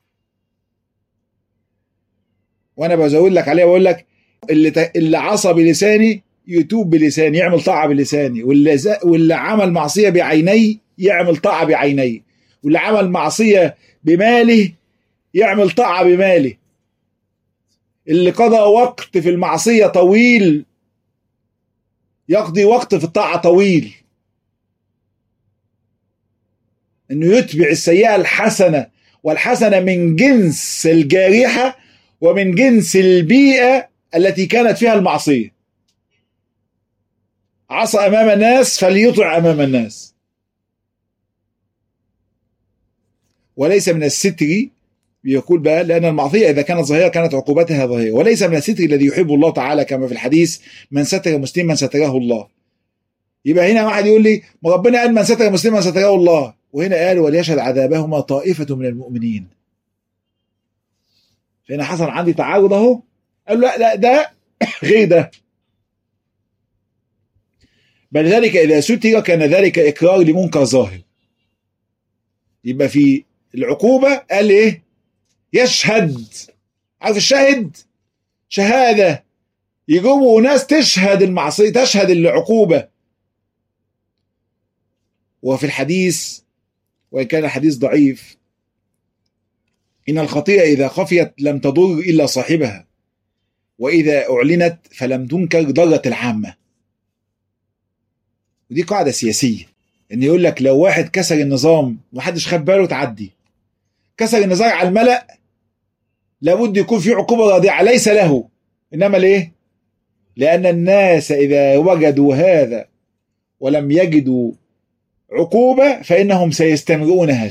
وأنا بزود لك عليها بقول لك اللي ت... اللي عصى بلساني يتوب بلساني يعمل طاعة بلساني واللي, ز... واللي عمل معصية بعيني يعمل طاعة بعيني واللي عمل معصية بماله يعمل طاعة بماله اللي قضى وقت في المعصية طويل يقضي وقت في الطاعة طويل انه يتبع السيئة الحسنة والحسنة من جنس الجارحة ومن جنس البيئة التي كانت فيها المعصية عصى أمام الناس فليطع أمام الناس وليس من الستر يقول بقى لأن المعصية إذا كانت ظاهرة كانت عقوبتها ظاهرة وليس من الستر الذي يحب الله تعالى كما في الحديث من ستر مسلما ستره الله يبقى هنا واحد يقول لي ما ربنا قال من ستر مسلما ستره الله وهنا قال وليشهد عذابهما طائفة من المؤمنين فهنا حصل عندي تعارض اهو قال لا لا ده غير ده بل ذلك إذا ستر كان ذلك إقرار لمنكر ظاهر يبقى في العقوبة قال إيه يشهد عارف الشاهد شهادة يجيبوا ناس تشهد المعصية تشهد العقوبة وفي الحديث وإن كان الحديث ضعيف إن الخطيئة إذا خفيت لم تضر إلا صاحبها وإذا أعلنت فلم تنكر ضرت العامة ودي قاعدة سياسية إن يقول لك لو واحد كسر النظام ومحدش خد باله تعدي كسر النظام على الملأ لابد يكون في عقوبة رادعة ليس له إنما ليه؟ لأن الناس إذا وجدوا هذا ولم يجدوا عقوبة فإنهم سيستمرون هذا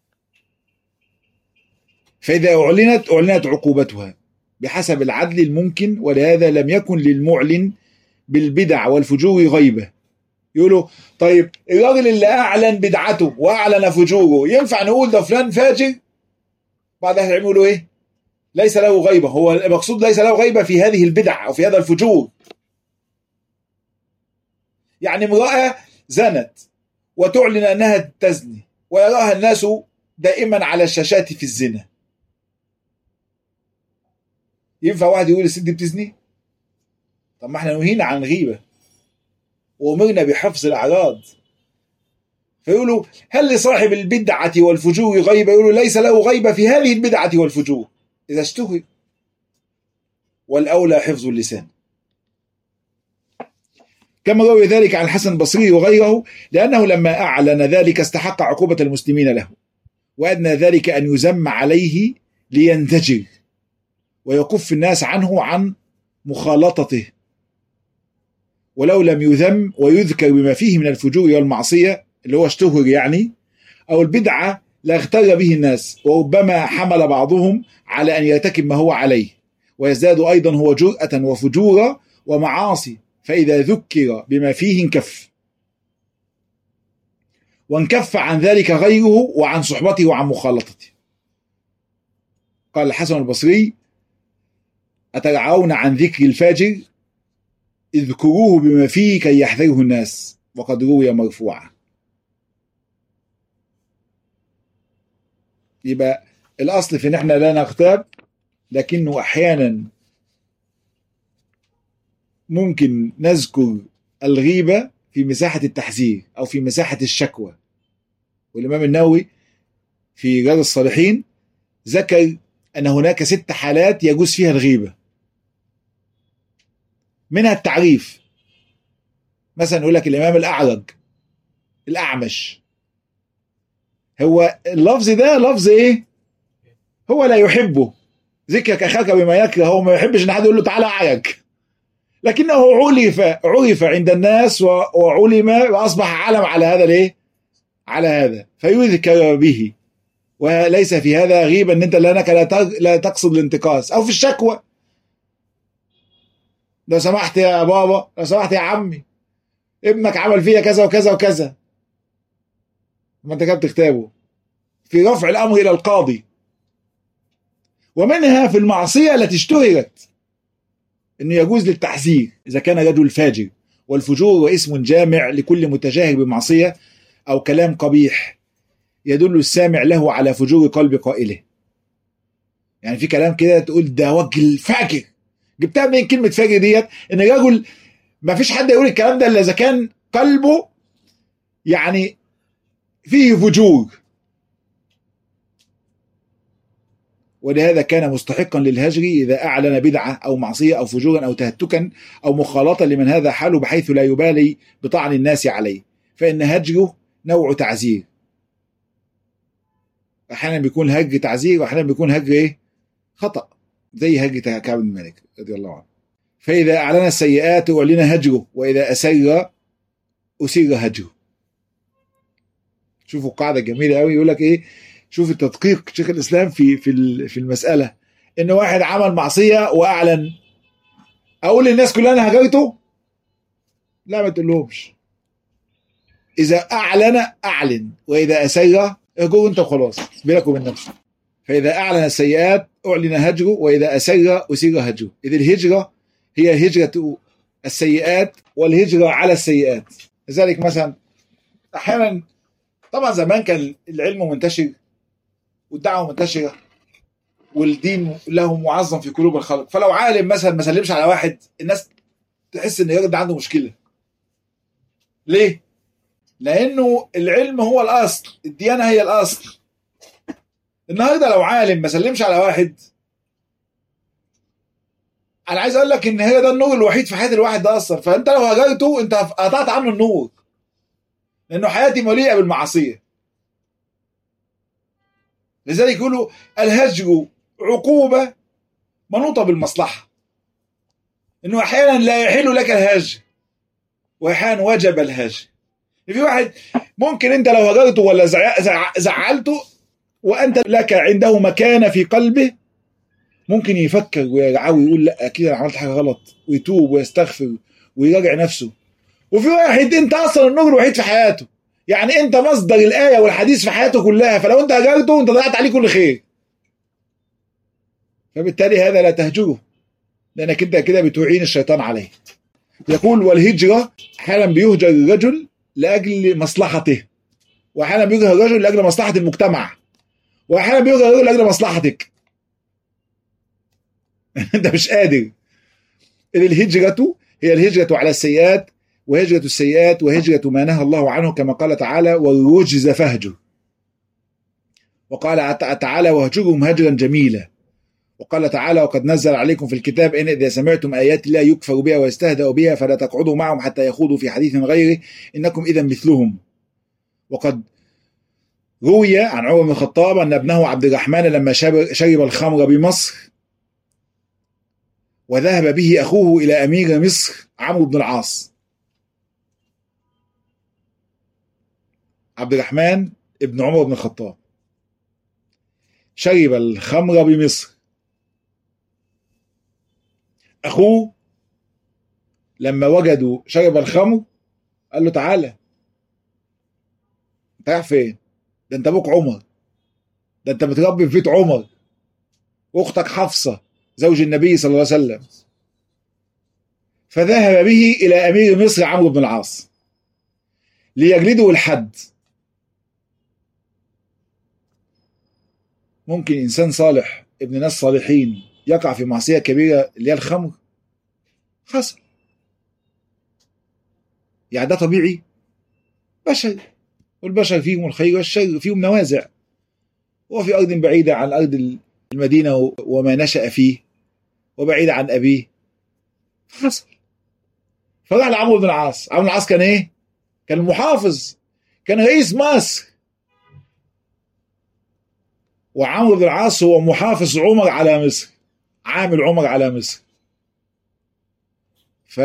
فإذا أعلنت أعلنت عقوبتها بحسب العدل الممكن ولهذا لم يكن للمعلن بالبدع والفجور غيبة يقولوا طيب الراجل اللي أعلن بدعته وأعلن فجوره ينفع نقول ده فلان فاجر بعد أهل العلم يقولوا إيه ليس له غيبة هو المقصود ليس له غيبة في هذه البدع أو في هذا الفجور يعني امرأة زنت وتعلن أنها تزني ويراها الناس دائما على الشاشات في الزنا ينفع واحد يقول الست دي بتزني طب ما احنا نهينا عن غيبة وأمرنا بحفظ الأعراض فيقولوا هل لصاحب البدعة والفجور غيبة يقولوا ليس له غيبة في هذه البدعة والفجور إذا اشتهر والأولى حفظ اللسان كما روي ذلك عن الحسن البصري وغيره لأنه لما أعلن ذلك استحق عقوبة المسلمين له وأدنى ذلك أن يزم عليه لينزجر ويكف الناس عنه عن مخالطته ولو لم يذم ويذكر بما فيه من الفجور والمعصية اللي هو اشتهر يعني أو البدعة لاغتر به الناس وربما حمل بعضهم على أن يرتكب ما هو عليه ويزداد أيضا هو جرأة وفجورا ومعاصي فإذا ذكر بما فيه انكف وانكف عن ذلك غيره وعن صحبته وعن مخالطته قال الحسن البصري أترعون عن ذكر الفاجر اذكروه بما فيه كي يحذره الناس وقد روي مرفوعا يبقى الأصل في ان احنا لا نغتاب لكنه أحيانا ممكن نذكر الغيبة في مساحة التحذير أو في مساحة الشكوى والإمام النووي في رياض الصالحين ذكر أن هناك ست حالات يجوز فيها الغيبة منها التعريف مثلا يقول لك الإمام الأعرج الأعمش هو اللفظ ده لفظ إيه؟ هو لا يحبه ذكرك أخاك بما يكره هو ما يحبش إن حد يقول له تعالى أعرج لكنه عرف عرف عند الناس وعلم واصبح علم على هذا الايه؟ على هذا فيذكر به وليس في هذا غيبه ان انت لانك لا لا تقصد الانتقاص او في الشكوى لو سمحت يا بابا لو سمحت يا عمي ابنك عمل فيا كذا وكذا وكذا ما انت كده بتكتبه في رفع الامر الى القاضي ومنها في المعصيه التي اشتهرت انه يجوز للتحذير اذا كان رجل فاجر والفجور واسم جامع لكل متجاهر بمعصيه او كلام قبيح يدل السامع له على فجور قلب قائله يعني في كلام كده تقول ده وجه الفاجر جبتها منين كلمه فاجر ديت ان الرجل ما فيش حد يقول الكلام ده الا اذا كان قلبه يعني فيه فجور ولهذا كان مستحقا للهجر إذا أعلن بدعة أو معصية أو فجورا أو تهتكا أو مخالطة لمن هذا حاله بحيث لا يبالي بطعن الناس عليه فإن هجره نوع تعزير أحيانا بيكون هجر تعزير وأحيانا بيكون هجر إيه؟ خطأ زي هجر كعب بن مالك رضي الله عنه فإذا أعلن السيئات أعلن هجره وإذا أسر أسر هجره شوفوا قاعدة جميلة قوي يقول لك إيه شوف التدقيق شيخ الاسلام في في في المساله ان واحد عمل معصيه واعلن اقول للناس كلها انا هجرته لا ما تقولهمش اذا اعلن اعلن واذا اسر اهجره انت وخلاص بينك وبين نفسك فاذا اعلن السيئات اعلن هجره واذا اسر اسر هجره اذ الهجره هي هجره السيئات والهجره على السيئات لذلك مثلا احيانا طبعا زمان كان العلم منتشر والدعوه منتشره والدين له معظم في قلوب الخلق فلو عالم مثلا ما سلمش على واحد الناس تحس ان الراجل ده عنده مشكله ليه لانه العلم هو الاصل الديانه هي الاصل النهارده لو عالم ما سلمش على واحد انا عايز اقول لك ان هي ده النور الوحيد في حياه الواحد ده اصلا فانت لو هجرته انت قطعت عنه النور لانه حياتي مليئه بالمعصيه لذلك يقولوا الهجر عقوبة منوطة بالمصلحة انه احيانا لا يحل لك الهجر واحيانا وجب الهجر في واحد ممكن انت لو هجرته ولا زعلته وانت لك عنده مكانة في قلبه ممكن يفكر ويرجع ويقول لا اكيد انا عملت حاجة غلط ويتوب ويستغفر ويراجع نفسه وفي واحد انت اصلا النور الوحيد في حياته يعني انت مصدر الايه والحديث في حياته كلها فلو انت هجرته انت ضيعت عليه كل خير فبالتالي هذا لا تهجره لانك انت كده بتعين الشيطان عليه يقول والهجره احيانا بيهجر الرجل لاجل مصلحته واحيانا بيهجر الرجل لاجل مصلحه المجتمع واحيانا بيهجر الرجل لاجل مصلحتك انت مش قادر الهجره هي الهجره على السيئات وهجرة السيئات وهجرة ما نهى الله عنه كما قال تعالى والرجز فاهجر وقال تعالى واهجرهم هجرا جميلا وقال تعالى وقد نزل عليكم في الكتاب ان اذا سمعتم ايات الله يكفر بها ويستهزأ بها فلا تقعدوا معهم حتى يخوضوا في حديث غيره انكم اذا مثلهم وقد روي عن عمر بن الخطاب ان ابنه عبد الرحمن لما شرب الخمر بمصر وذهب به اخوه الى امير مصر عمرو بن العاص عبد الرحمن ابن عمر بن الخطاب شرب الخمر بمصر اخوه لما وجدوا شرب الخمر قال له تعالى انت رايح فين ده انت ابوك عمر ده انت متربي في بيت عمر واختك حفصه زوج النبي صلى الله عليه وسلم فذهب به الى امير مصر عمرو بن العاص ليجلده الحد ممكن انسان صالح ابن ناس صالحين يقع في معصيه كبيره اللي هي الخمر حصل يعني ده طبيعي بشر والبشر فيهم الخير والشر فيهم نوازع هو في ارض بعيده عن ارض المدينه وما نشا فيه وبعيد عن ابيه حصل فراح لعمرو بن العاص عمرو بن العاص كان ايه كان المحافظ كان رئيس مصر وعمرو بن العاص هو محافظ عمر على مصر عامل عمر على مصر ف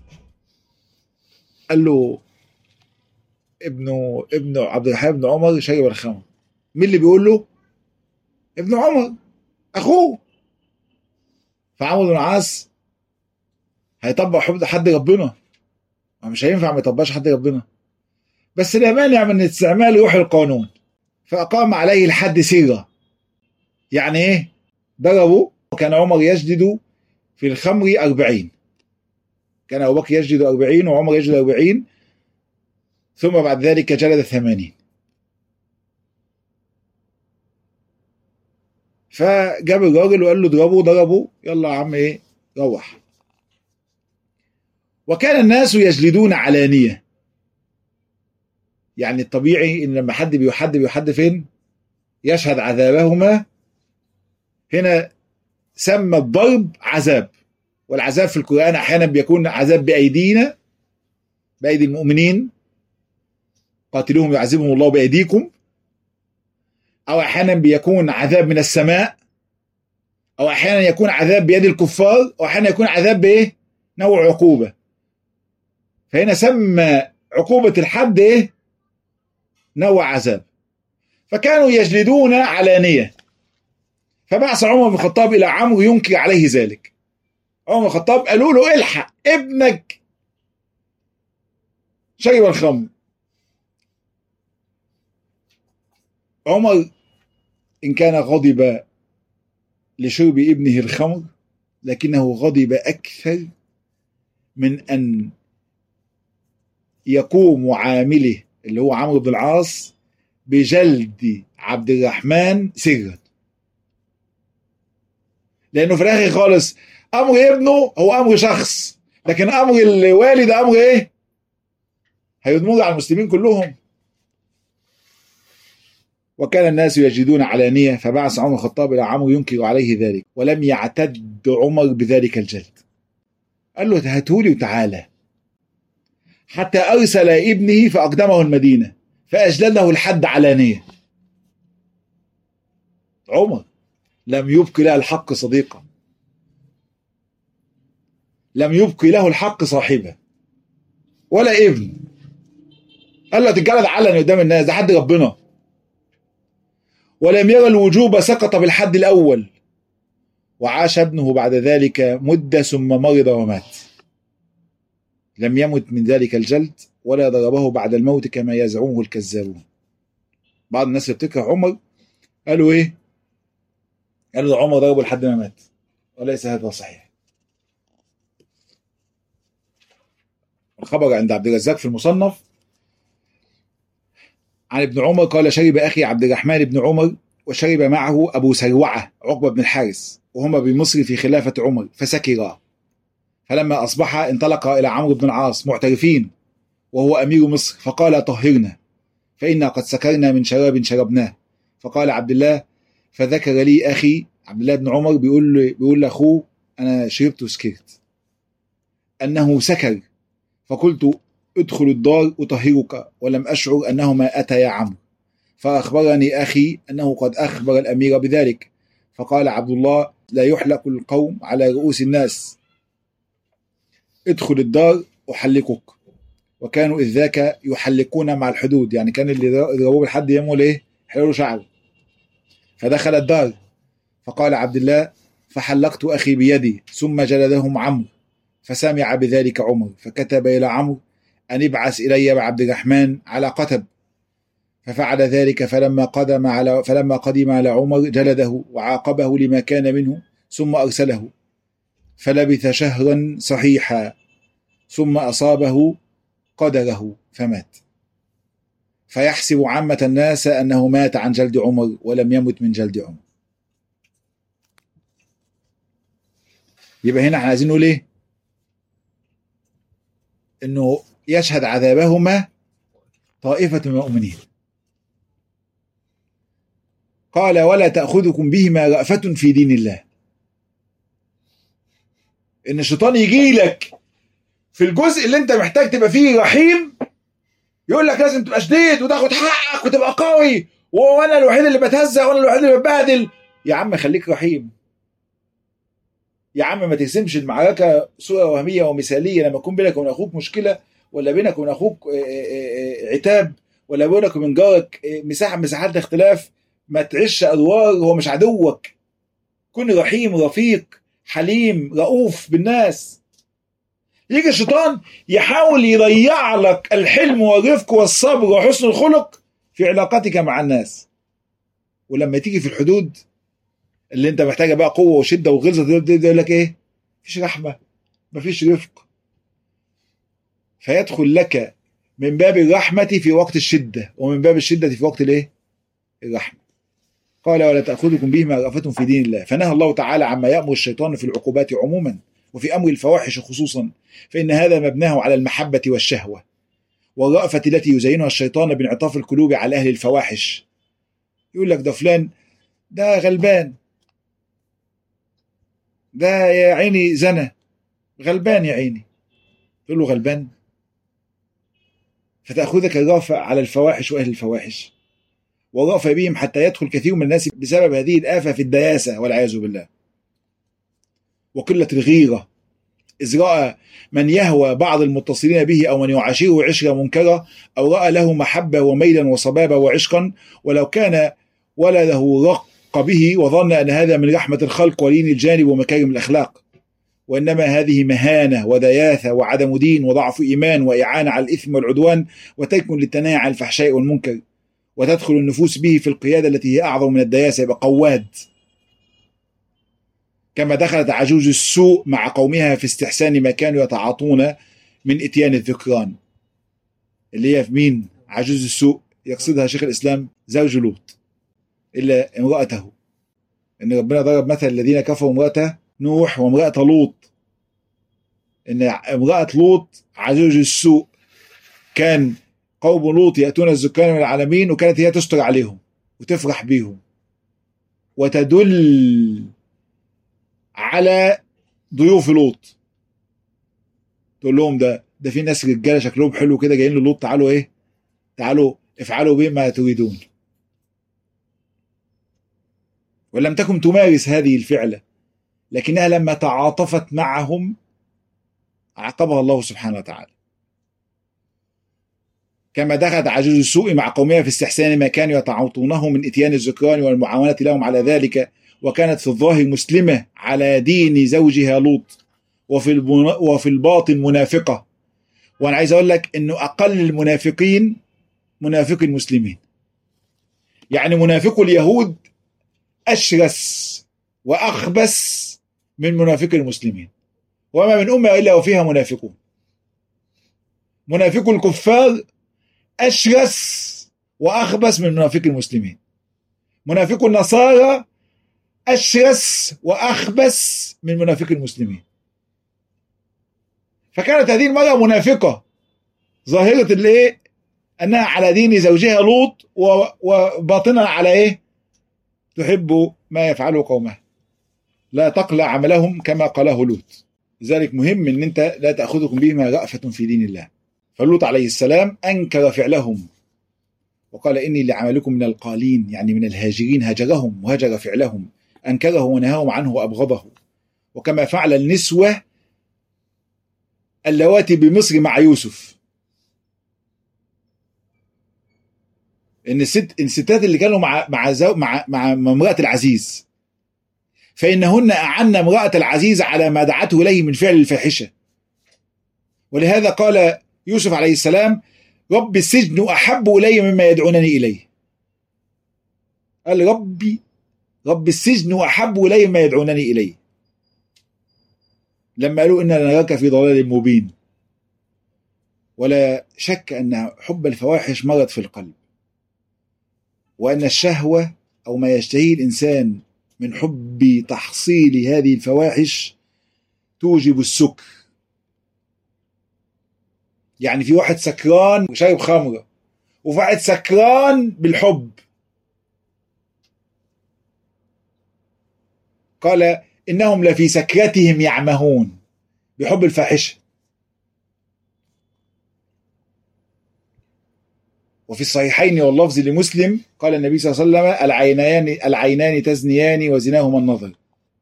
قال له ابنه ابنه عبد الرحمن بن عمر شرب الخمر مين اللي بيقول له ابن عمر اخوه فعمرو بن العاص هيطبق حد ربنا مش هينفع ما يطبقش حد ربنا بس لا مانع من استعمال روح القانون فأقام عليه الحد سيرة يعني ايه ضربه وكان عمر يجدد في الخمر أربعين كان أبو بكر يجدد أربعين وعمر يجدد أربعين ثم بعد ذلك جلد ثمانين فجاب الراجل وقال له اضربه ضربه يلا يا عم ايه روح وكان الناس يجلدون علانية يعني الطبيعي ان لما حد بيحد بيحد فين يشهد عذابهما هنا سمى الضرب عذاب والعذاب في القرآن أحيانا بيكون عذاب بأيدينا بأيدي المؤمنين قاتلوهم يعذبهم الله بأيديكم أو أحيانا بيكون عذاب من السماء أو أحيانا يكون عذاب بيد الكفار أو أحيانا يكون عذاب بإيه؟ نوع عقوبة فهنا سمى عقوبة الحد إيه؟ نوع عذاب فكانوا يجلدون علانية فبعث عمر بن الخطاب إلى عمرو ينكر عليه ذلك عمر بن الخطاب قالوا له الحق ابنك شرب الخمر عمر إن كان غضب لشرب ابنه الخمر لكنه غضب أكثر من أن يقوم عامله اللي هو عمرو بن العاص بجلد عبد الرحمن سرا لانه في الاخر خالص امر ابنه هو امر شخص لكن امر الوالد امر ايه هيدمر على المسلمين كلهم وكان الناس يجدون علانية فبعث عمر الخطاب إلى عمرو ينكر عليه ذلك ولم يعتد عمر بذلك الجلد قال له هاتولي وتعالى حتى أرسل ابنه فأقدمه المدينة فأجلده الحد علانية عمر لم يبق له الحق صديقا لم يبق له الحق صاحبا ولا ابن قال له تتجلد علني قدام الناس ده حد ربنا ولم يرى الوجوب سقط بالحد الأول وعاش ابنه بعد ذلك مدة ثم مرض ومات لم يمت من ذلك الجلد ولا ضربه بعد الموت كما يزعمه الكذابون بعض الناس بتكره عمر قالوا ايه قالوا عمر ضربه لحد ما مات وليس هذا صحيح الخبر عند عبد الرزاق في المصنف عن ابن عمر قال شرب أخي عبد الرحمن بن عمر وشرب معه أبو سروعة عقبة بن الحارث وهما بمصر في خلافة عمر فسكرا فلما أصبح انطلق إلى عمرو بن العاص معترفين وهو أمير مصر فقال طهرنا فإنا قد سكرنا من شراب شربناه فقال عبد الله فذكر لي أخي عبد الله بن عمر بيقول له بيقول لأخوه أنا شربت وسكرت أنه سكر فقلت ادخل الدار أطهرك ولم أشعر أنهما أتيا عمرو فأخبرني أخي أنه قد أخبر الأمير بذلك فقال عبد الله لا يحلق القوم على رؤوس الناس ادخل الدار أحلقك وكانوا إذ ذاك يحلقون مع الحدود يعني كان اللي يضربوه بالحد يعمل إيه؟ يحلقوا شعره فدخل الدار فقال عبد الله فحلقت أخي بيدي ثم جلدهم عمرو فسمع بذلك عمر فكتب إلى عمرو أن ابعث إلي بعبد الرحمن على قتب ففعل ذلك فلما قدم على فلما قدم على عمر جلده وعاقبه لما كان منه ثم أرسله فلبث شهرا صحيحا ثم أصابه قدره فمات فيحسب عامة الناس أنه مات عن جلد عمر ولم يمت من جلد عمر يبقى هنا احنا عايزين نقول ايه؟ انه يشهد عذابهما طائفة من المؤمنين قال ولا تأخذكم بهما رأفة في دين الله ان الشيطان يجي لك في الجزء اللي انت محتاج تبقى فيه رحيم يقول لك لازم تبقى شديد وتاخد حقك وتبقى قوي وانا الوحيد اللي بتهزأ وانا الوحيد اللي بتبهدل يا عم خليك رحيم يا عم ما تقسمش المعركه صوره وهميه ومثاليه لما يكون بينك وبين اخوك مشكله ولا بينك وبين اخوك عتاب ولا بينك وبين جارك مساحه من مساحات الاختلاف ما تعيش ادوار هو مش عدوك كن رحيم رفيق حليم رؤوف بالناس يجي الشيطان يحاول يضيع لك الحلم والرفق والصبر وحسن الخلق في علاقتك مع الناس ولما تيجي في الحدود اللي انت محتاجه بقى قوه وشده وغلظه يقول لك ايه؟ مفيش رحمه مفيش رفق فيدخل لك من باب الرحمه في وقت الشده ومن باب الشده في وقت الايه؟ الرحمه قال ولا تاخذكم بهما رأفة في دين الله فنهى الله تعالى عما يامر الشيطان في العقوبات عموما وفي امر الفواحش خصوصا فان هذا مبناه على المحبه والشهوه والرأفة التي يزينها الشيطان بانعطاف القلوب على اهل الفواحش يقول لك ده فلان ده غلبان ده يا عيني زنى غلبان يا عيني تقول له غلبان فتأخذك الرافع على الفواحش وأهل الفواحش والرافع بهم حتى يدخل كثير من الناس بسبب هذه الآفة في الدياسة والعياذ بالله وقلة الغيرة إذ رأى من يهوى بعض المتصلين به أو من يعاشره عشرة منكرة أو رأى له محبة وميلا وصبابة وعشقا ولو كان ولده رق به وظن أن هذا من رحمة الخلق ولين الجانب ومكارم الأخلاق وإنما هذه مهانة ودياثة وعدم دين وضعف إيمان وإعانة على الإثم والعدوان وترك للتناهي عن الفحشاء والمنكر وتدخل النفوس به في القيادة التي هي أعظم من الدياسة يبقى قواد كما دخلت عجوز السوء مع قومها في استحسان ما كانوا يتعاطون من إتيان الذكران اللي هي في مين عجوز السوء يقصدها شيخ الإسلام زوج لوط إلا امرأته إن ربنا ضرب مثل الذين كفروا امرأة نوح وامرأة لوط إن امرأة لوط عجوز السوء كان قوم لوط يأتون الزكان من العالمين وكانت هي تستر عليهم وتفرح بيهم وتدل على ضيوف لوط تقول لهم ده ده في ناس رجاله شكلهم حلو كده جايين للوط تعالوا ايه تعالوا افعلوا بما تريدون ولم تكن تمارس هذه الفعلة لكنها لما تعاطفت معهم عاقبها الله سبحانه وتعالى كما دخلت عجوز السوء مع قومها في استحسان ما كانوا يتعاطونه من اتيان الذكران والمعاونة لهم على ذلك وكانت في الظاهر مسلمة على دين زوجها لوط وفي وفي الباطن منافقة وانا عايز اقول لك انه اقل المنافقين منافق المسلمين يعني منافق اليهود أشرس وأخبث من منافق المسلمين وما من أمة إلا وفيها منافقون منافق الكفار أشرس وأخبث من منافق المسلمين منافق النصارى أشرس وأخبث من منافق المسلمين فكانت هذه المرأة منافقة ظاهرة الايه انها على دين زوجها لوط وباطنا على ايه تحب ما يفعله قومها لا تقلع عملهم كما قاله لوط لذلك مهم ان انت لا تاخذكم بهما رأفة في دين الله فلوط عليه السلام انكر فعلهم وقال اني لعملكم من القالين يعني من الهاجرين هجرهم وهجر فعلهم انكره ونهاهم عنه وابغضه وكما فعل النسوه اللواتي بمصر مع يوسف ان الست الستات اللي كانوا مع مع زو مع مع امراه العزيز فانهن اعن امراه العزيز على ما دعته اليه من فعل الفاحشه ولهذا قال يوسف عليه السلام رب السجن احب الي مما يدعونني اليه قال ربي رب السجن احب الي مما يدعونني اليه لما قالوا اننا نراك في ضلال مبين ولا شك ان حب الفواحش مرض في القلب وان الشهوه او ما يشتهيه الانسان من حب تحصيل هذه الفواحش توجب السكر يعني في واحد سكران وشارب خمره وفي واحد سكران بالحب قال انهم لفي سكرتهم يعمهون بحب الفاحشه وفي الصحيحين واللفظ لمسلم قال النبي صلى الله عليه وسلم العينان العينان تزنيان وزناهما النظر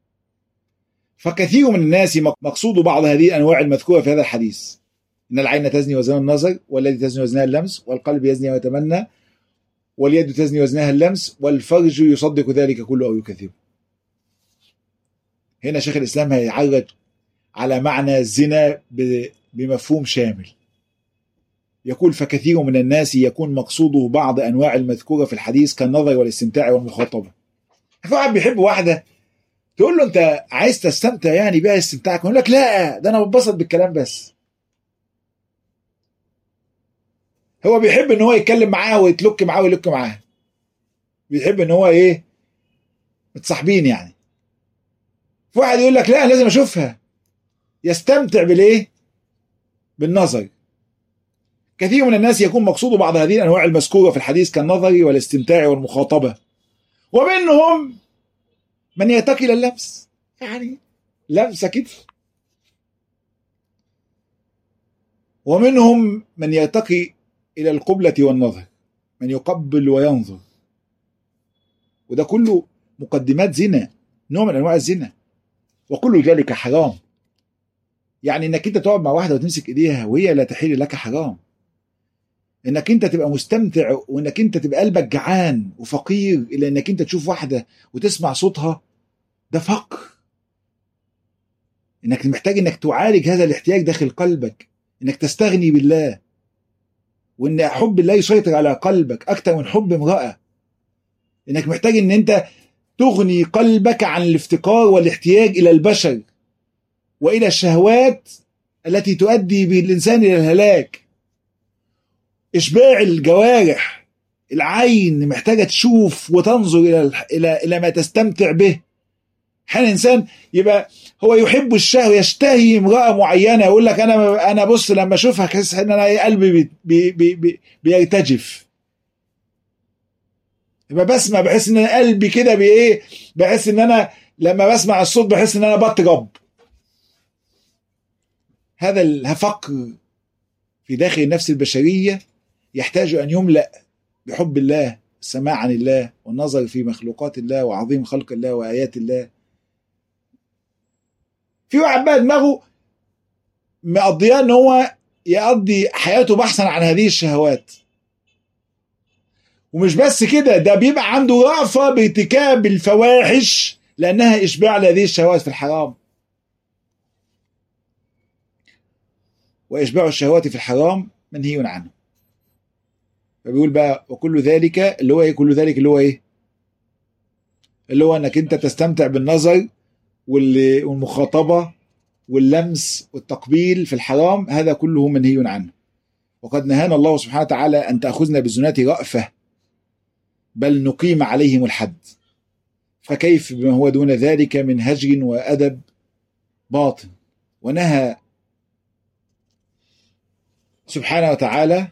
فكثير من الناس مقصود بعض هذه الانواع المذكوره في هذا الحديث ان العين تزني وزنها النظر والذي تزني وزنها اللمس والقلب يزني ويتمنى واليد تزني وزنها اللمس والفرج يصدق ذلك كله او يكذبه هنا شيخ الاسلام هيعرج على معنى الزنا بمفهوم شامل يقول فكثير من الناس يكون مقصوده بعض انواع المذكوره في الحديث كالنظر والاستمتاع والمخاطبه في واحد بيحب واحده تقول له انت عايز تستمتع يعني بيها استمتاعك يقول لك لا ده انا بتبسط بالكلام بس هو بيحب ان هو يتكلم معاها ويتلك معاها ويلك معاها بيحب ان هو ايه متصاحبين يعني في واحد يقول لك لا لازم اشوفها يستمتع بالايه بالنظر كثير من الناس يكون مقصود بعض هذه الانواع المذكوره في الحديث كالنظر والاستمتاع والمخاطبه ومنهم من يتقي الى اللمس يعني لمسه كده ومنهم من يرتقي الى القبله والنظر من يقبل وينظر وده كله مقدمات زنا نوع من انواع الزنا وكل ذلك حرام يعني انك انت تقعد مع واحده وتمسك ايديها وهي لا تحل لك حرام انك انت تبقى مستمتع وانك انت تبقى قلبك جعان وفقير الى انك انت تشوف واحده وتسمع صوتها ده فقر انك محتاج انك تعالج هذا الاحتياج داخل قلبك انك تستغني بالله وان حب الله يسيطر على قلبك اكتر من حب امراه انك محتاج ان انت تغني قلبك عن الافتقار والاحتياج الى البشر والى الشهوات التي تؤدي بالانسان الى الهلاك اشباع الجوارح العين محتاجه تشوف وتنظر الى الى الى ما تستمتع به احيانا الانسان يبقى هو يحب الشهوه يشتهي امراه معينه يقول لك انا انا بص لما اشوفها احس ان انا قلبي بي بي بي بيرتجف يبقى بسمع بحس ان انا قلبي كده بايه بحس ان انا لما بسمع الصوت بحس ان انا بطرب هذا الفقر في داخل النفس البشريه يحتاج ان يملا بحب الله السماع عن الله والنظر في مخلوقات الله وعظيم خلق الله وايات الله في واحد بقى دماغه مقضياه ان هو يقضي حياته بحثا عن هذه الشهوات ومش بس كده ده بيبقى عنده رأفة بارتكاب الفواحش لأنها إشباع لهذه الشهوات في الحرام وإشباع الشهوات في الحرام منهي عنه فبيقول بقى وكل ذلك اللي هو ايه كل ذلك اللي هو ايه اللي هو انك انت تستمتع بالنظر والمخاطبة واللمس والتقبيل في الحرام هذا كله منهي عنه وقد نهانا الله سبحانه وتعالى أن تأخذنا بالزنات رأفة بل نقيم عليهم الحد فكيف بما هو دون ذلك من هجر وأدب باطن ونهى سبحانه وتعالى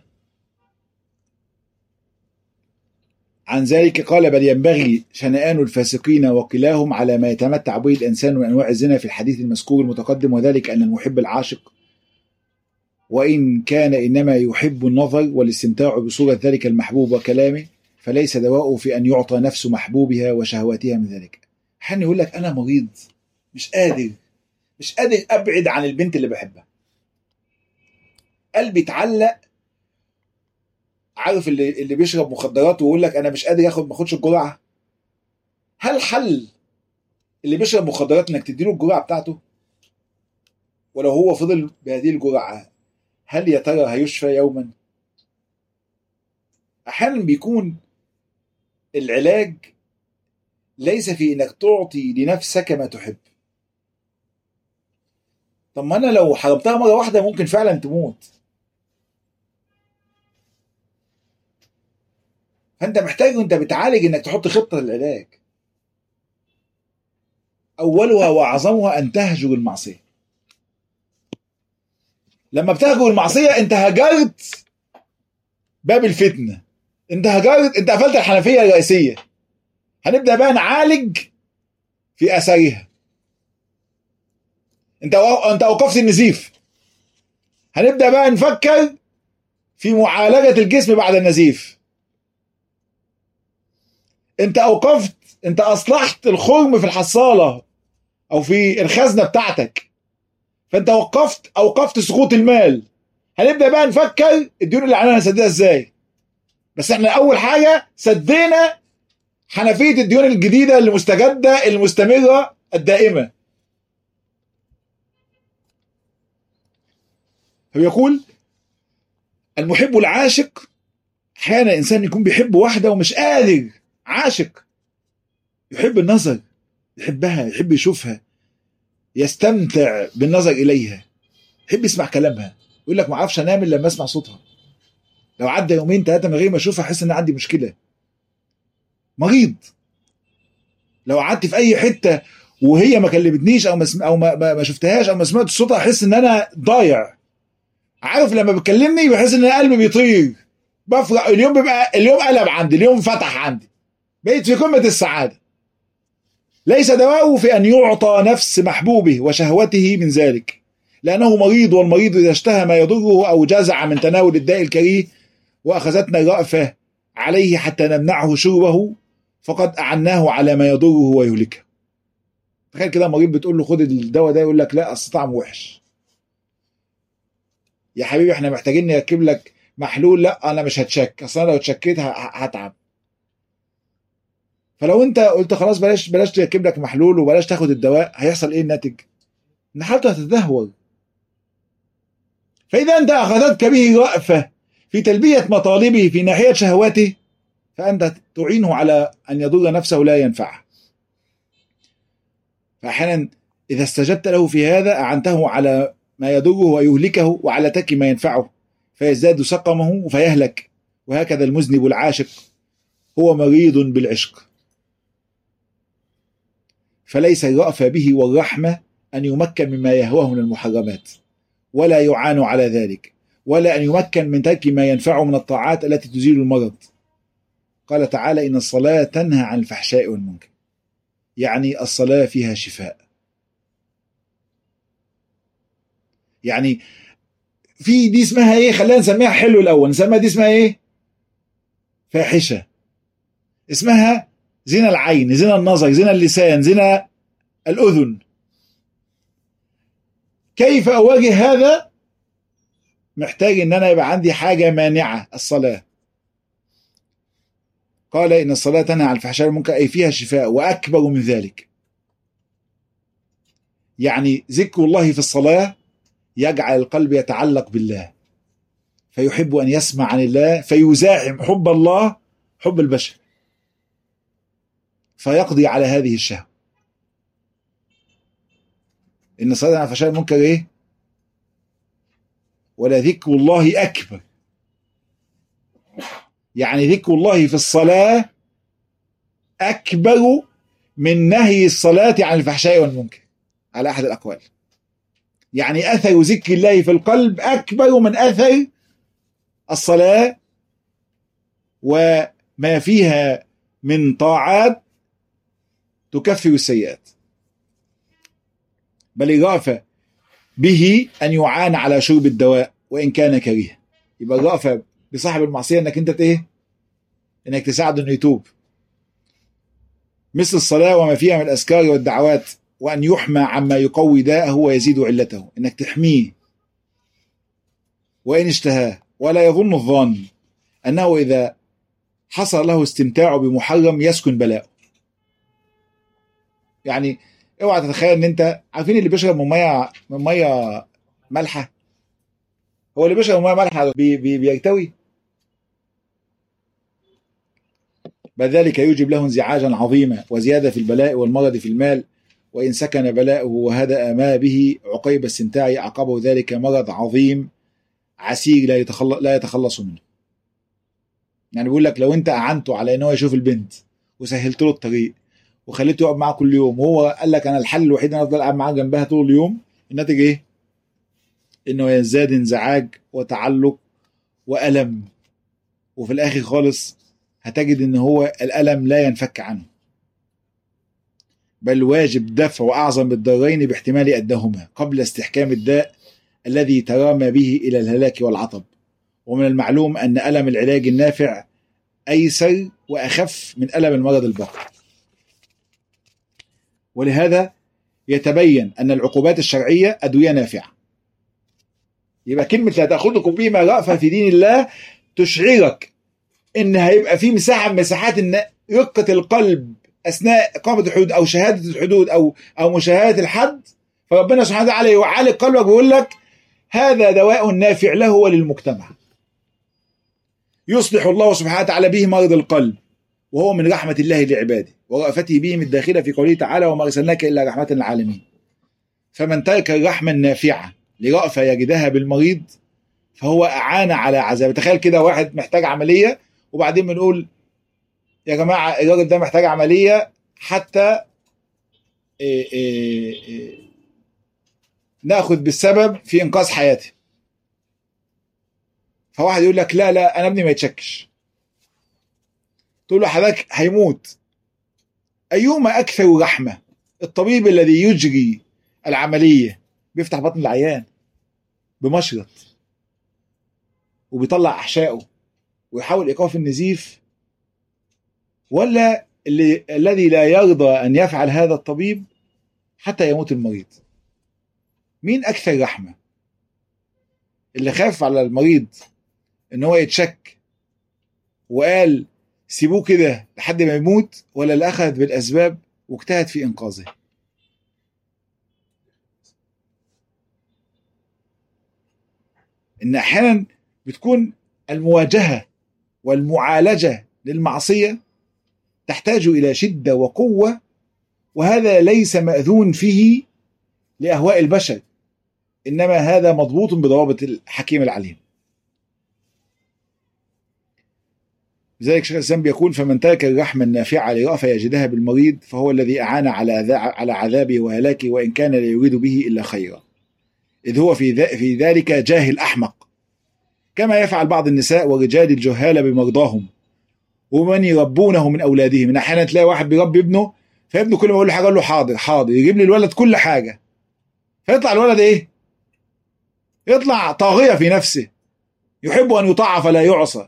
عن ذلك قال بل ينبغي شنآن الفاسقين وقلاهم على ما يتمتع به الإنسان من أنواع الزنا في الحديث المذكور المتقدم وذلك أن المحب العاشق وإن كان إنما يحب النظر والاستمتاع بصورة ذلك المحبوب وكلامه فليس دواءه في أن يعطى نفس محبوبها وشهواتها من ذلك حن يقول لك أنا مريض مش قادر مش قادر أبعد عن البنت اللي بحبها قلبي اتعلق عارف اللي اللي بيشرب مخدرات ويقول لك انا مش قادر اخد ما اخدش الجرعه هل حل اللي بيشرب مخدرات انك تديله الجرعه بتاعته ولو هو فضل بهذه الجرعه هل يا ترى هيشفى يوما احيانا بيكون العلاج ليس في انك تعطي لنفسك ما تحب طب ما انا لو حرمتها مره واحده ممكن فعلا تموت فانت محتاج وانت بتعالج انك تحط خطه للعلاج اولها واعظمها ان تهجر المعصيه لما بتهجر المعصيه انت هجرت باب الفتنه انت هجرت انت قفلت الحنفيه الرئيسيه هنبدا بقى نعالج في اثرها انت انت اوقفت النزيف هنبدا بقى نفكر في معالجه الجسم بعد النزيف انت اوقفت انت اصلحت الخرم في الحصاله او في الخزنه بتاعتك فانت وقفت اوقفت سقوط المال هنبدا بقى نفكر الديون اللي علينا هنسددها ازاي بس احنا اول حاجه سدينا حنفيه الديون الجديده المستجده المستمره الدائمه فبيقول المحب العاشق احيانا انسان يكون بيحب واحده ومش قادر عاشق يحب النظر يحبها يحب يشوفها يستمتع بالنظر اليها يحب يسمع كلامها يقول لك ما اعرفش انام الا لما اسمع صوتها لو عدى يومين ثلاثه من غير ما اشوفها احس ان عندي مشكله مريض لو قعدت في اي حته وهي ما كلمتنيش او ما سم... او ما, ما شفتهاش او ما سمعتش صوتها احس ان انا ضايع عارف لما بتكلمني بحس ان قلبي بيطير بفرق اليوم بيبقى اليوم قلب عندي اليوم فتح عندي بقيت في قمه السعاده ليس دواءه في ان يعطى نفس محبوبه وشهوته من ذلك لانه مريض والمريض اذا اشتهى ما يضره او جزع من تناول الداء الكريه واخذتنا الرأفه عليه حتى نمنعه شربه فقد اعناه على ما يضره ويهلكه تخيل كده مريض بتقول له خد الدواء ده يقول لك لا اصل طعمه وحش يا حبيبي احنا محتاجين نركب لك محلول لا انا مش هتشك اصل انا لو اتشكيت هتعب فلو انت قلت خلاص بلاش بلاش تركب لك محلول وبلاش تاخد الدواء هيحصل ايه الناتج؟ ان حالته هتتدهور فاذا انت اخذتك به رأفه في تلبيه مطالبه في ناحيه شهواته فانت تعينه على ان يضر نفسه لا ينفعه فاحيانا اذا استجبت له في هذا اعنته على ما يضره ويهلكه وعلى ترك ما ينفعه فيزداد سقمه فيهلك وهكذا المذنب العاشق هو مريض بالعشق فليس الرأفة به والرحمة أن يمكن مما يهواه من المحرمات ولا يعان على ذلك ولا أن يمكن من ترك ما ينفعه من الطاعات التي تزيل المرض قال تعالى إن الصلاة تنهى عن الفحشاء والمنكر يعني الصلاة فيها شفاء يعني في دي اسمها ايه خلينا نسميها حلو الاول نسميها دي اسمها ايه فاحشه اسمها زنا العين زنا النظر زنا اللسان زنا الاذن كيف اواجه هذا محتاج ان انا يبقى عندي حاجه مانعه الصلاه قال ان الصلاه تنهى عن الفحشاء والمنكر اي فيها شفاء واكبر من ذلك يعني ذكر الله في الصلاه يجعل القلب يتعلق بالله فيحب ان يسمع عن الله فيزاحم حب الله حب البشر فيقضي على هذه الشهوه ان الصلاه عن الفحشاء المنكر ايه ولا ذكر الله اكبر يعني ذكر الله في الصلاه اكبر من نهي الصلاه عن الفحشاء والمنكر على احد الاقوال يعني اثر ذكر الله في القلب اكبر من اثر الصلاة وما فيها من طاعات تكفر السيئات بل الرأفة به أن يعان على شرب الدواء وإن كان كريها يبقى الرأفة بصاحب المعصية إنك أنت إيه؟ إنك تساعده إنه يتوب مثل الصلاة وما فيها من الأذكار والدعوات وأن يحمى عما يقوي داءه ويزيد علته إنك تحميه وإن اشتهاه ولا يظن الظان أنه إذا حصل له استمتاع بمحرم يسكن بلاءه يعني اوعى تتخيل ان انت عارفين اللي بيشرب من ميه من ميه مالحه هو اللي بيشرب من ميه مالحه بي بي بيرتوي بل ذلك يوجب له انزعاجا عظيما وزياده في البلاء والمرض في المال وان سكن بلاؤه وهدأ ما به عقيب استمتاعه عقبه ذلك مرض عظيم عسير لا يتخلص لا يتخلص منه يعني بيقول لك لو انت اعنته على ان هو يشوف البنت وسهلت له الطريق وخليته يقعد معاه كل يوم وهو قال لك انا الحل الوحيد ان انا افضل قاعد معاه جنبها طول اليوم الناتج ايه؟ انه يزداد انزعاج وتعلق والم وفي الاخر خالص هتجد ان هو الالم لا ينفك عنه بل واجب دفع اعظم الضرين باحتمال ادهما قبل استحكام الداء الذي ترامى به الى الهلاك والعطب ومن المعلوم ان الم العلاج النافع ايسر واخف من الم المرض الباقي ولهذا يتبين ان العقوبات الشرعيه ادويه نافعه يبقى كلمه لا تاخذكم بما رأفه في دين الله تشعرك ان هيبقى في مساحه من مساحات ان رقه القلب اثناء اقامه الحدود او شهاده الحدود او او مشاهده الحد فربنا سبحانه وتعالى يعالج قلبك ويقول لك هذا دواء نافع له وللمجتمع يصلح الله سبحانه وتعالى به مرض القلب وهو من رحمة الله لعباده ورأفته بهم الداخلة في قوله تعالى وما أرسلناك إلا رحمة للعالمين فمن ترك الرحمة النافعة لرأفة يجدها بالمريض فهو أعان على عذاب تخيل كده واحد محتاج عملية وبعدين بنقول يا جماعة الراجل ده محتاج عملية حتى إيه إيه إيه ناخد بالسبب في إنقاذ حياته فواحد يقول لك لا لا أنا ابني ما يتشكش تقول له حضرتك هيموت أيهما أكثر رحمة الطبيب الذي يجري العملية بيفتح بطن العيان بمشرط وبيطلع أحشائه ويحاول إيقاف النزيف ولا اللي الذي لا يرضى أن يفعل هذا الطبيب حتى يموت المريض مين أكثر رحمة اللي خاف على المريض إن هو يتشك وقال سيبوه كده لحد ما يموت ولا اللي اخذ بالاسباب واجتهد في انقاذه ان احيانا بتكون المواجهه والمعالجه للمعصيه تحتاج الى شده وقوه وهذا ليس ماذون فيه لاهواء البشر انما هذا مضبوط بضوابط الحكيم العليم لذلك شيخ الاسلام بيقول فمن ترك الرحمه النافعه لرأفة يجدها بالمريض فهو الذي اعان على على عذابه وهلاكه وان كان لا يريد به الا خيرا. اذ هو في في ذلك جاهل احمق. كما يفعل بعض النساء والرجال الجهال بمرضاهم ومن يربونه من اولادهم، من احيانا تلاقي واحد بيربي ابنه فابنه كل ما يقول له حاجه يقول له حاضر حاضر يجيب لي الولد كل حاجه. فيطلع الولد ايه؟ يطلع طاغيه في نفسه. يحب ان يطاع فلا يعصى.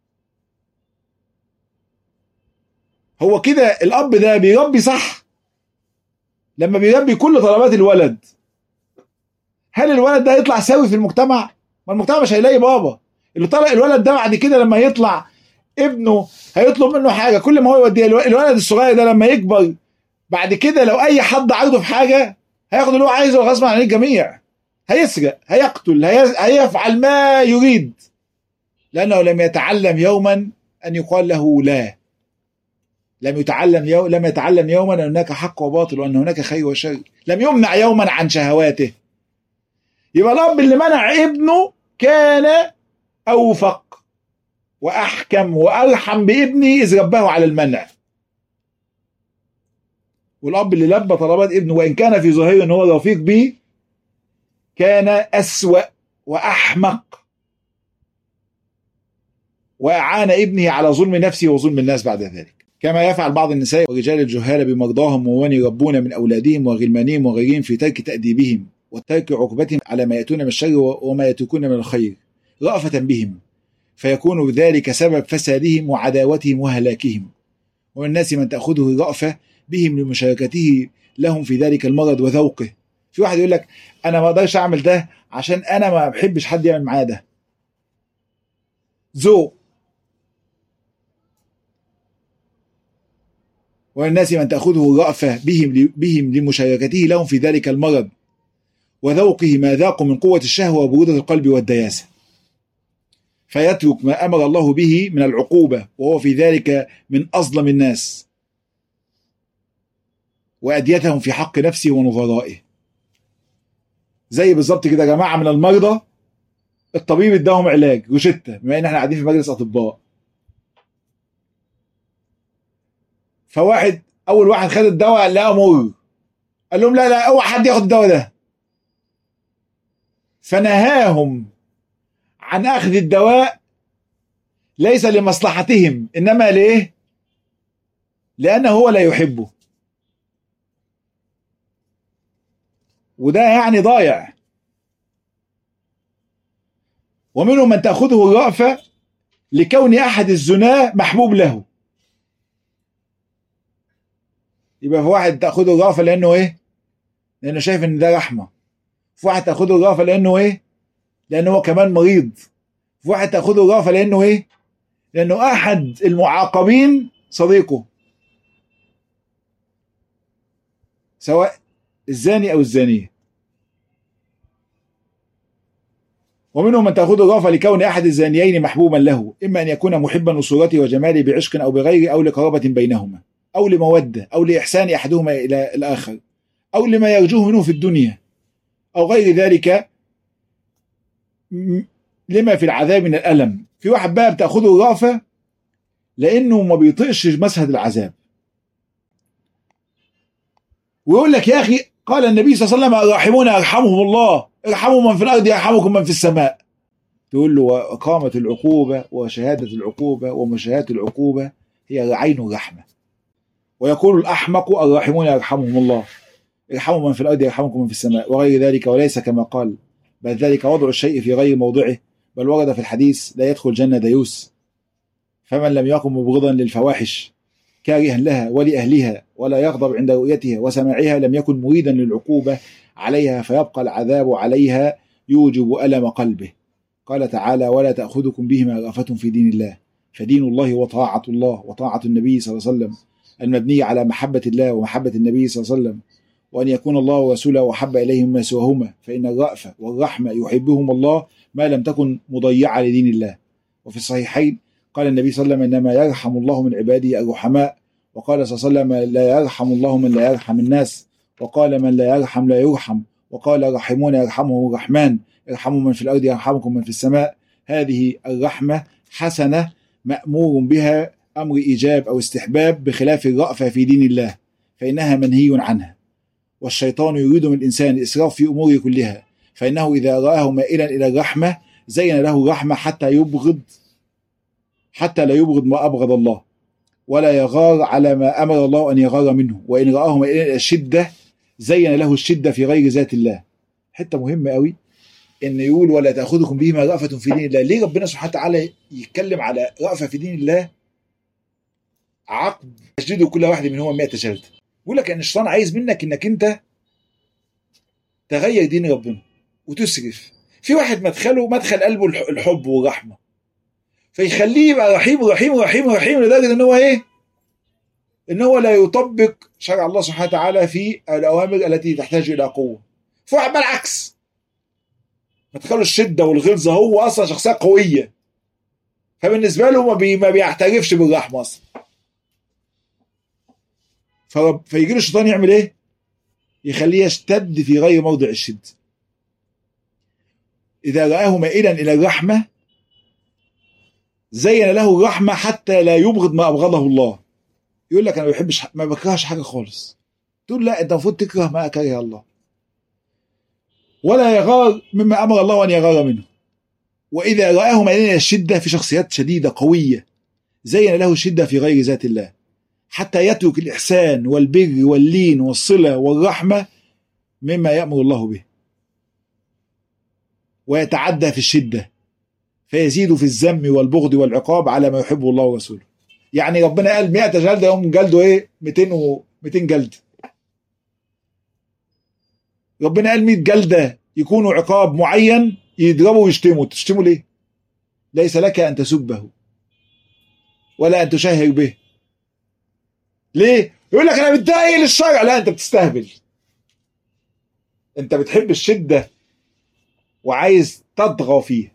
هو كده الاب ده بيربي صح لما بيربي كل طلبات الولد هل الولد ده يطلع سوي في المجتمع ما المجتمع مش هيلاقي بابا اللي طلع الولد ده بعد كده لما يطلع ابنه هيطلب منه حاجه كل ما هو يوديها الولد الصغير ده لما يكبر بعد كده لو اي حد عرضه في حاجه هياخد اللي هو عايزه غصب عن الجميع هيسرق هيقتل هيفعل ما يريد لانه لم يتعلم يوما ان يقال له لا لم يتعلم يوم لم يتعلم يوما ان هناك حق وباطل وان هناك خير وشر لم يمنع يوما عن شهواته يبقى الاب اللي منع ابنه كان اوفق واحكم وارحم بابنه اذ رباه على المنع والاب اللي لبى طلبات ابنه وان كان في ظاهره ان هو رفيق به كان اسوا واحمق وأعان ابنه على ظلم نفسه وظلم الناس بعد ذلك كما يفعل بعض النساء ورجال الجهال بمرضاهم ومن يربون من أولادهم وغلمانهم وغيرهم في ترك تأديبهم وترك عقوبتهم على ما يأتون من الشر وما يتركون من الخير رأفة بهم فيكون ذلك سبب فسادهم وعداوتهم وهلاكهم ومن الناس من تأخذه الرأفة بهم لمشاركته لهم في ذلك المرض وذوقه في واحد يقول لك أنا ما أقدرش أعمل ده عشان أنا ما بحبش حد يعمل معايا ده ذوق والناس من تأخذه الرأفة بهم بهم لمشاركته لهم في ذلك المرض وذوقه ما ذاقوا من قوة الشهوة وبرودة القلب والدياسة فيترك ما أمر الله به من العقوبة وهو في ذلك من أظلم الناس وأديتهم في حق نفسه ونظرائه زي بالظبط كده يا جماعة من المرضى الطبيب اداهم علاج روشتة بما ان احنا قاعدين في مجلس اطباء فواحد اول واحد خد الدواء لقى مر قال لهم لا لا اوعى حد ياخد الدواء ده فنهاهم عن اخذ الدواء ليس لمصلحتهم انما ليه لانه هو لا يحبه وده يعني ضايع ومنهم من تأخذه الرأفة لكون أحد الزناة محبوب له يبقى في واحد تأخذه الرأفة لأنه إيه؟ لأنه شايف إن ده رحمة في واحد تأخذه الرأفة لأنه إيه؟ لأنه هو كمان مريض في واحد تأخذه الرأفة لأنه إيه؟ لأنه أحد المعاقبين صديقه سواء الزاني أو الزانية ومنهم من تأخذ الرافة لكون أحد الزانيين محبوبا له إما أن يكون محبا لصورته وجماله بعشق أو بغيره أو لقرابة بينهما أو لمودة أو لإحسان أحدهما إلى الآخر أو لما يرجوه منه في الدنيا أو غير ذلك لما في العذاب من الألم في واحد بقى بتأخذه الرافة لأنه ما بيطيقش مشهد العذاب ويقول لك يا أخي قال النبي صلى الله عليه وسلم الراحمون يرحمهم الله ارحموا من في الارض يرحمكم من في السماء تقول له وإقامة العقوبة وشهادة العقوبة ومشاهدة العقوبة هي عين الرحمة ويقول الأحمق الراحمون يرحمهم الله ارحموا من في الأرض يرحمكم من في السماء وغير ذلك وليس كما قال بل ذلك وضع الشيء في غير موضعه بل ورد في الحديث لا يدخل جنة ديوس فمن لم يكن مبغضا للفواحش كارها لها ولأهلها ولا يغضب عند رؤيتها وسماعها لم يكن مريدا للعقوبة عليها فيبقى العذاب عليها يوجب ألم قلبه قال تعالى ولا تأخذكم بهما رأفة في دين الله فدين الله وطاعة الله وطاعة النبي صلى الله عليه وسلم المبنية على محبة الله ومحبة النبي صلى الله عليه وسلم وأن يكون الله ورسوله أحب إليهم ما سواهما فإن الرأفة والرحمة يحبهم الله ما لم تكن مضيعة لدين الله وفي الصحيحين قال النبي صلى الله عليه وسلم إنما يرحم الله من عباده الرحماء وقال صلى الله عليه وسلم لا يرحم الله من لا يرحم الناس وقال من لا يرحم لا يرحم وقال رحمون يرحمه الرحمن ارحموا من في الأرض يرحمكم من في السماء هذه الرحمة حسنة مأمور بها أمر إيجاب أو استحباب بخلاف الرأفة في دين الله فإنها منهي عنها والشيطان يريد من الإنسان الإسراف في أموره كلها فإنه إذا رآه مائلا إلى الرحمة زين له الرحمة حتى يبغض حتى لا يبغض ما أبغض الله ولا يغار على ما أمر الله أن يغار منه وإن رآه مائلا إلى الشدة زين له الشدة في غير ذات الله حتة مهمة قوي ان يقول ولا تاخذكم بهما رأفة في دين الله ليه ربنا سبحانه وتعالى يتكلم على رأفة في دين الله عقد تشديد كل واحد منهما 100 جلد يقول لك ان الشيطان عايز منك انك انت تغير دين ربنا وتسرف في واحد مدخله مدخل قلبه الحب والرحمه فيخليه يبقى رحيم رحيم رحيم رحيم لدرجه ان هو ايه؟ ان هو لا يطبق شرع الله سبحانه وتعالى في الاوامر التي تحتاج الى قوه. في واحد بالعكس مدخله الشده والغلظه هو اصلا شخصيه قويه فبالنسبه له ما, بي ما بيعترفش بالرحمه اصلا. فيجي له الشيطان يعمل ايه؟ يخليه يشتد في غير موضع الشد. اذا رآه مائلا الى الرحمه زين له الرحمه حتى لا يبغض ما ابغضه الله. يقول لك انا ما بحبش ما بكرهش حاجه خالص. تقول لا انت المفروض تكره ما كره الله. ولا يغار مما امر الله ان يغار منه. واذا راه ميلين الى الشده في شخصيات شديده قويه زين له الشده في غير ذات الله حتى يترك الاحسان والبر واللين والصله والرحمه مما يامر الله به ويتعدى في الشده فيزيد في الذم والبغض والعقاب على ما يحبه الله ورسوله يعني ربنا قال 100 جلده يوم جلده ايه 200 و 200 جلد ربنا قال 100 جلده يكونوا عقاب معين يضربوا ويشتموا تشتموا ليه ليس لك ان تسبه ولا ان تشهر به ليه يقول لك انا متضايق للشرع لا انت بتستهبل انت بتحب الشده وعايز تطغى فيه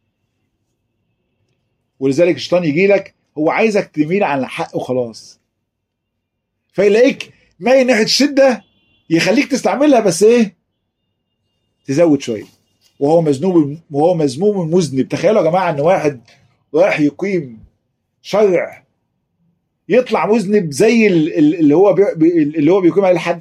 ولذلك الشيطان يجي لك هو عايزك تميل على الحق وخلاص فيلاقيك مايل ناحيه الشده يخليك تستعملها بس ايه تزود شويه وهو مذنوب وهو مذموم مذنب تخيلوا يا جماعه ان واحد رايح يقيم شرع يطلع مذنب زي اللي هو بي اللي هو بيقيم عليه الحد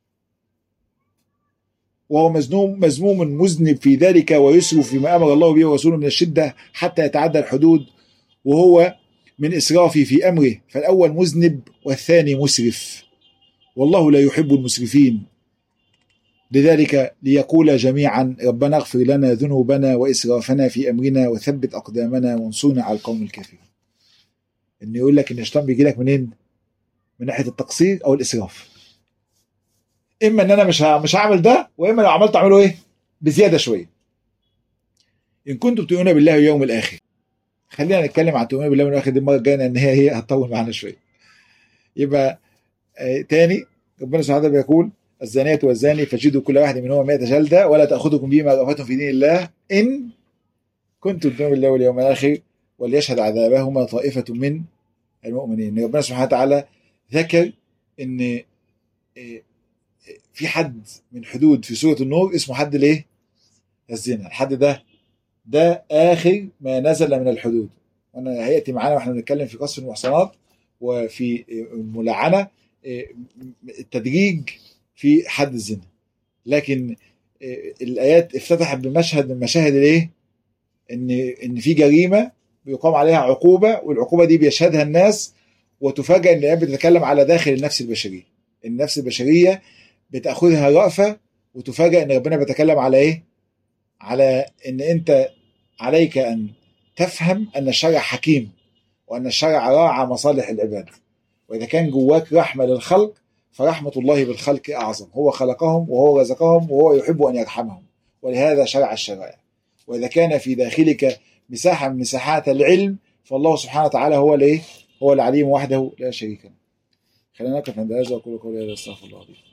وهو مذموم مذموم مذنب في ذلك ويسرف فيما امر الله به ورسوله من الشده حتى يتعدى الحدود وهو من اسرافه في امره فالاول مذنب والثاني مسرف والله لا يحب المسرفين لذلك ليقول جميعا ربنا اغفر لنا ذنوبنا واسرافنا في امرنا وثبت اقدامنا وانصرنا على القوم الكافرين. ان يقول لك ان الشيطان بيجي لك منين؟ من ناحيه التقصير او الاسراف. اما ان انا مش مش هعمل ده واما لو عملت اعمله ايه؟ بزياده شويه. ان كنتم تؤمنون بالله واليوم الاخر. خلينا نتكلم عن تؤمنون بالله واليوم الاخر دي المره الجايه لان هي هي هتطول معانا شويه. يبقى آه تاني ربنا سبحانه وتعالى بيقول الزانية والزاني فجدوا كل واحد منهما 100 جلدة ولا تأخذكم بهما رأفة في دين الله إن كنتم تؤمنون بالله واليوم الآخر وليشهد عذابهما طائفة من المؤمنين ربنا سبحانه وتعالى ذكر إن في حد من حدود في سورة النور اسمه حد ليه؟ الزنا الحد ده ده آخر ما نزل من الحدود وأنا هيأتي معانا واحنا بنتكلم في قصف المحصنات وفي الملعنة التدريج في حد الزنا لكن الايات افتتحت بمشهد من مشاهد الايه ان ان في جريمه بيقام عليها عقوبه والعقوبه دي بيشهدها الناس وتفاجئ ان الايات بتتكلم على داخل النفس البشريه النفس البشريه بتاخذها رأفه وتفاجئ ان ربنا بيتكلم على ايه على ان انت عليك ان تفهم ان الشرع حكيم وان الشرع راعى مصالح العباد واذا كان جواك رحمه للخلق فرحمة الله بالخلق أعظم هو خلقهم وهو رزقهم وهو يحب أن يرحمهم ولهذا شرع الشرائع وإذا كان في داخلك مساحة من مساحات العلم فالله سبحانه وتعالى هو الايه؟ هو العليم وحده لا شريك له. خلينا نقف عند هذا وأقول قولي هذا استغفر الله العظيم.